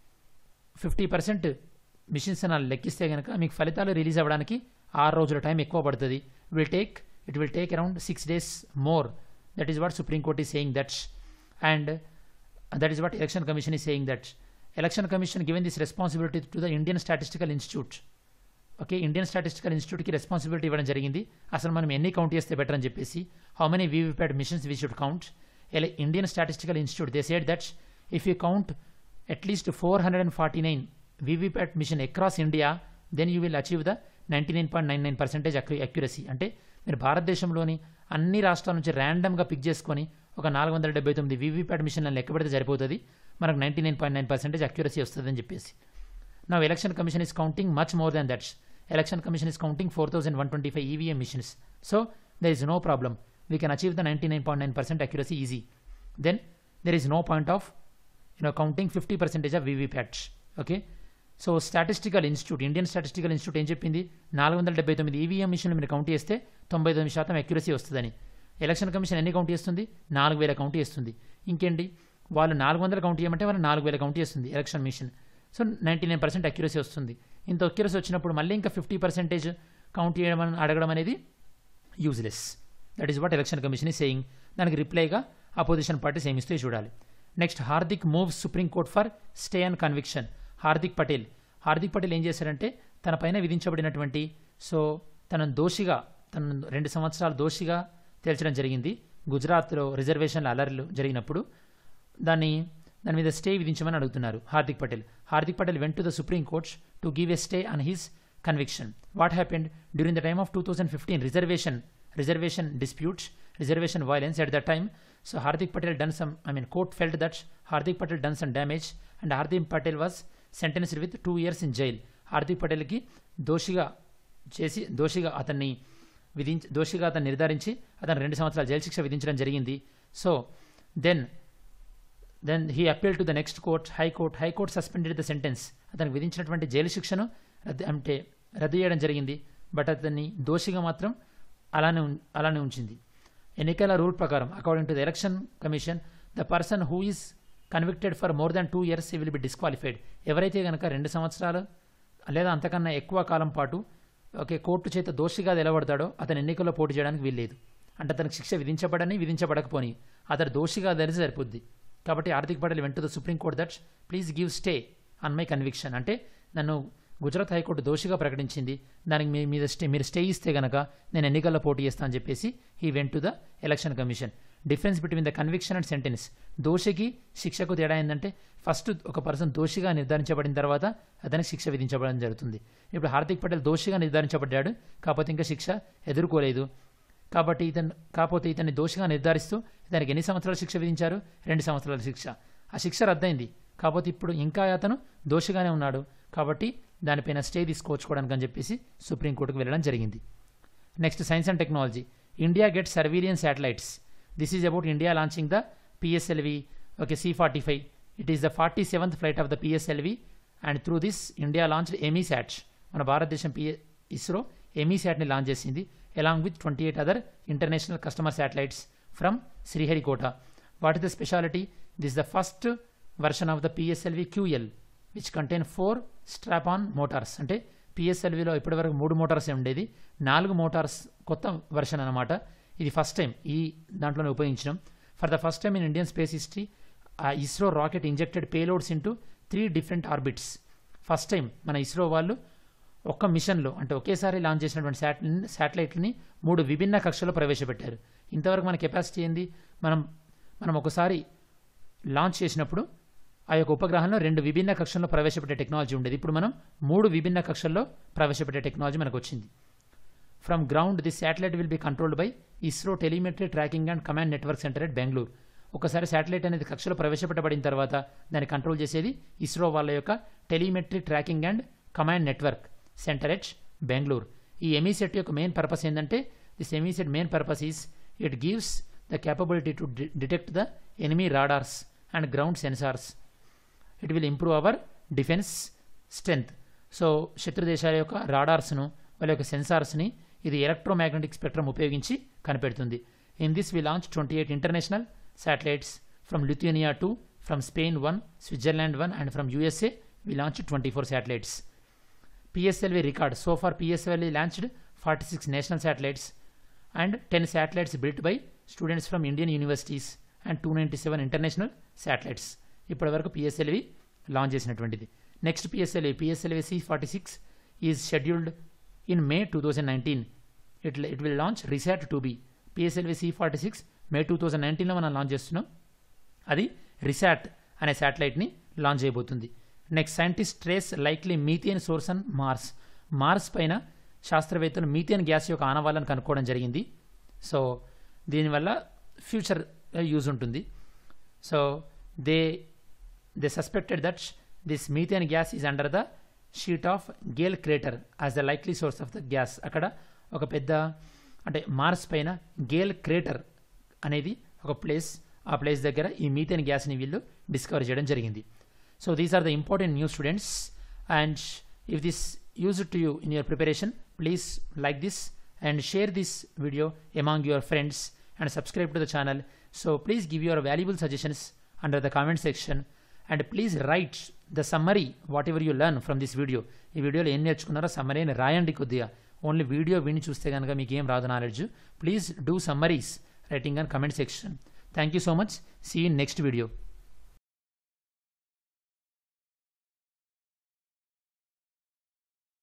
ఫిఫ్టీ పర్సెంట్ మిషన్స్ అని లెక్కిస్తే కనుక మీకు ఫలితాలు రిలీజ్ అవ్వడానికి ఆరు రోజుల టైం ఎక్కువ పడుతుంది will take it will take around six days more that is what supreme court is saying that and that is what election commission is saying that election commission given this responsibility to the Indian statistical institute okay Indian statistical ఇన్స్టిట్యూట్కి రెస్పాన్సిబిలిటీ ఇవ్వడం జరిగింది అసలు మనం ఎన్ని కౌంట్ చేస్తే బెటర్ అని చెప్పేసి how many VVPAT machines we should count Indian statistical institute they said that if you count at least four hundred and forty nine VVPAT machine across India then you will achieve the ninety nine point nine nine percentage accuracy అంటే మీరు భారతదేశంలోని అన్ని రాష్ట్రాల నుంచి ర్యాండమ్గా పిక్ చేసుకొని ఒక నాలుగు వందల డెబ్బై తొమ్మిది వీవీప్యాట్ మిషన్లను లెక్క పెడితే సరిపోతుంది మనకు ninety nine point nine percentage accuracy వస్తుందని చెప్పేసి నా election commission is counting much more than that's election commission is counting four thousand one twenty five EVM machines so there is no problem we can achieve the ninety nine point nine percent accuracy easy then there is no point of you know counting fifty percentage of VVPATs okay so statistical institute Indian statistical institute ఏం చెప్పింది నాలుగు వందల డెబ్బై తొమ్మిది ఈవీఎం మిషన్లు మీరు కౌంట్ చేస్తే తొంభై తొమ్మిది శాతం అక్యురసీ వస్తుందని ఎలక్షన్ కమిషన్ ఎన్ని కౌంట్ చేస్తుంది నాలుగు వేల కౌంట్ చేస్తుంది ఇంకేంటి వాళ్ళు నాలుగు వందలు కౌంట్ చేయమంటే వాళ్ళు నాలుగు వేల కౌంట్ చేస్తుంది election machine so ninety nine percent accuracy వస్తుంది ఇంత అక్యురసీ వచ్చినప్పుడు మళ్ళీ ఇంకా ఫిఫ్టీ పర్సెంటేజ్ కౌంట్ చేయడం అని అడగడం అనేది useless that is what election commission is saying దానికి రిప్లైగా అపోజిషన్ పార్టీస్ ఏమిస్తే చూడాలి next Hardik moves supreme court for stay and conviction Hardik Patel Hardik Patel ఏం చేశారంటే తన పైన విధించబడినటువంటి సో తనను దోషిగా తన రెండు సంవత్సరాలు దోషిగా తేల్చడం జరిగింది గుజరాత్లో రిజర్వేషన్ల అలర్లు జరిగినప్పుడు దాన్ని దాని మీద స్టే విధించమని అడుగుతున్నారు Hardik Patel Hardik Patel went to the supreme courts to give a stay on his conviction what happened during the time of two thousand fifteen reservation reservation disputes reservation violence at that time so hardik patel done some i mean court felt that hardik patel done some damage and hardik patel was sentenced with two years in jail Hardik పటేల్కి దోషిగా చేసి దోషిగా అతన్ని విధించి దోషిగా అతన్ని నిర్ధారించి అతను రెండు సంవత్సరాల జైలు శిక్ష విధించడం జరిగింది so then then he appeal to the next court high court high court suspended the sentence అతనికి విధించినటువంటి జైలు శిక్షను రద్దు అంటే రద్దు చేయడం జరిగింది బట్ అతన్ని దోషిగా మాత్రం అలానే ఉం- అలానే ఉంచింది ఎన్నికల రూల్ ప్రకారం according to the election commission the person who is convicted for more than two years will be disqualified ఎవరైతే కనుక రెండు సంవత్సరాలు లేదా అంతకన్నా ఎక్కువ కాలం పాటు ఓకే కోర్టు చేత దోషిగా నిలబడతాడో అతను ఎన్నికల్లో పోటీ చేయడానికి వీల్లేదు అంటే అతనికి శిక్ష విధించబడని విధించబడకపోని అతడు దోషిగా తెలిసి సరిపోద్ది కాబట్టి Hardik Patel went the supreme court that please give stay on my conviction అంటే నన్ను గుజరాత్ హైకోర్టు దోషిగా ప్రకటించింది దానికి మీ మీద స్టే మీరు స్టే ఇస్తే గనక నేను ఎన్నికల్లో పోటీ చేస్తాను అని చెప్పేసి he went to the election commission difference between the conviction and sentence దోషికి శిక్షకు తేడా ఏంటంటే ఫస్ట్ ఒక పర్సన్ దోషిగా నిర్ధారించబడిన తర్వాత అతనికి శిక్ష విధించబడడం జరుగుతుంది ఇప్పుడు హార్దిక్ పటేల్ దోషిగా నిర్ధారించబడ్డాడు కాకపోతే ఇంకా శిక్ష ఎదుర్కోలేదు కాబట్టి ఇతను కాకపోతే ఇతన్ని దోషిగా నిర్ధారిస్తూ ఇతనికి ఎన్ని సంవత్సరాల శిక్ష విధించారు రెండు సంవత్సరాల శిక్ష ఆ శిక్ష రద్దయింది కాకపోతే ఇప్పుడు ఇంకా అతను దోషిగానే ఉన్నాడు కాబట్టి దానిపైన స్టే తీసుకోవచ్చుకోవడానికి అని చెప్పేసి సుప్రీంకోర్టుకు వెళ్ళడం జరిగింది next science and technology India get surveillance satellites this is about India launching the PSLV okay C forty five it is the forty seventh flight of the PSLV and through this India launched EMISAT మన భారతదేశం పిఏ ఇస్రో ఎమీ శాట్ని లాంచ్ చేసింది along with twenty eight other international customer satellites from Sriharikota what is the speciality this the first version of the PSLV QL which contain four strap on motors అంటే పిఎస్ఎల్విలో ఇప్పటివరకు మూడు మోటార్స్ ఉండేది నాలుగు మోటార్స్ కొత్త వర్షన్ అనమాట ఇది ఫస్ట్ టైం ఈ దాంట్లోనే ఉపయోగించడం for the first time in Indian space history ఆ ISRO rocket injected payloads into three different orbits first time మన ఇస్రో వాళ్ళు ఒక్క మిషన్లో అంటే ఒకేసారి లాంచ్ చేసినటువంటి శాట్ శాటిలైట్ని మూడు విభిన్న కక్షల్లో ప్రవేశపెట్టారు ఇంతవరకు మన కెపాసిటీ ఏంది మనం మనం ఒకసారి లాంచ్ చేసినప్పుడు ఆ యొక్క ఉపగ్రహంలో రెండు విభిన్న కక్షల్లో ప్రవేశపెట్టే టెక్నాలజీ ఉండేది ఇప్పుడు మనం మూడు విభిన్న కక్షల్లో ప్రవేశపెట్టే టెక్నాలజీ మనకు వచ్చింది from ground the satellite will be controlled by ISRO telemetry tracking and command network centre at Bengaluru ఒకసారి శాటిలైట్ అనేది కక్షలో ప్రవేశపెట్టబడిన తర్వాత దాన్ని కంట్రోల్ చేసేది ఇస్రో వాళ్ళ యొక్క telemetry tracking and command network centre at Bengaluru ఈ ఎమీసెట్ యొక్క మెయిన్ పర్పస్ ఏంటంటే this EMISAT main purpose is it gives the capability to detect the enemy radars and ground sensors it will improve our defence strength so శత్రు దేశాల యొక్క రాడార్స్ను వాళ్ళ యొక్క సెన్సార్స్ని ఇది ఎలక్ట్రోమాగ్నెటిక్ స్పెక్ట్రమ్ ఉపయోగించి కనిపెడుతుంది in this we launch twenty eight international satellites from Lithuania two from Spain one Switzerland one and from USA we launch twenty four satellites PSLV record. So far, PSLV launched 46 national satellites and 10 satellites built by students from Indian universities and 297 international satellites. ఇప్పటి వరకు పిఎస్ఎల్వి లాంచ్ చేసినటువంటిది next PSLV PSLV C forty six is scheduled in May two thousand nineteen it it will launch RISAT two B PSLV C forty six May two thousand నైన్టీన్లో మనం లాంచ్ చేస్తున్నాం అది రిసాట్ అనే శాటిలైట్ని లాంచ్ చేయబోతుంది next scientist trace likely methane source on Mars Mars పైన శాస్త్రవేత్తలు మీథేన్ గ్యాస్ యొక్క ఆనవాళ్ళను కనుక్కోవడం జరిగింది సో దీనివల్ల ఫ్యూచర్ యూజ్ ఉంటుంది so they they suspected that this methane gas is under the sheet of Gale crater as the likely source of the gas అక్కడ ఒక పెద్ద అంటే మార్స్ పైన గేల్ క్రేటర్ అనేది ఒక ప్లేస్ ఆ ప్లేస్ దగ్గర ఈ మీథేన్ గ్యాస్ని వీళ్ళు డిస్కవర్ చేయడం జరిగింది so these are the important news students and if this use to you in your preparation please like this and share this video among your friends and subscribe to the channel so please give your valuable suggestions under the comment section and please write the summary whatever you learn from this video ఈ వీడియోలో ఏం నేర్చుకున్నారో సమ్మరీని రాయండి కొద్దిగా ఓన్లీ వీడియో విని చూస్తే కనుక మీకు ఏం రాదు knowledge please do summaries writing and comment section thank you so much see in next video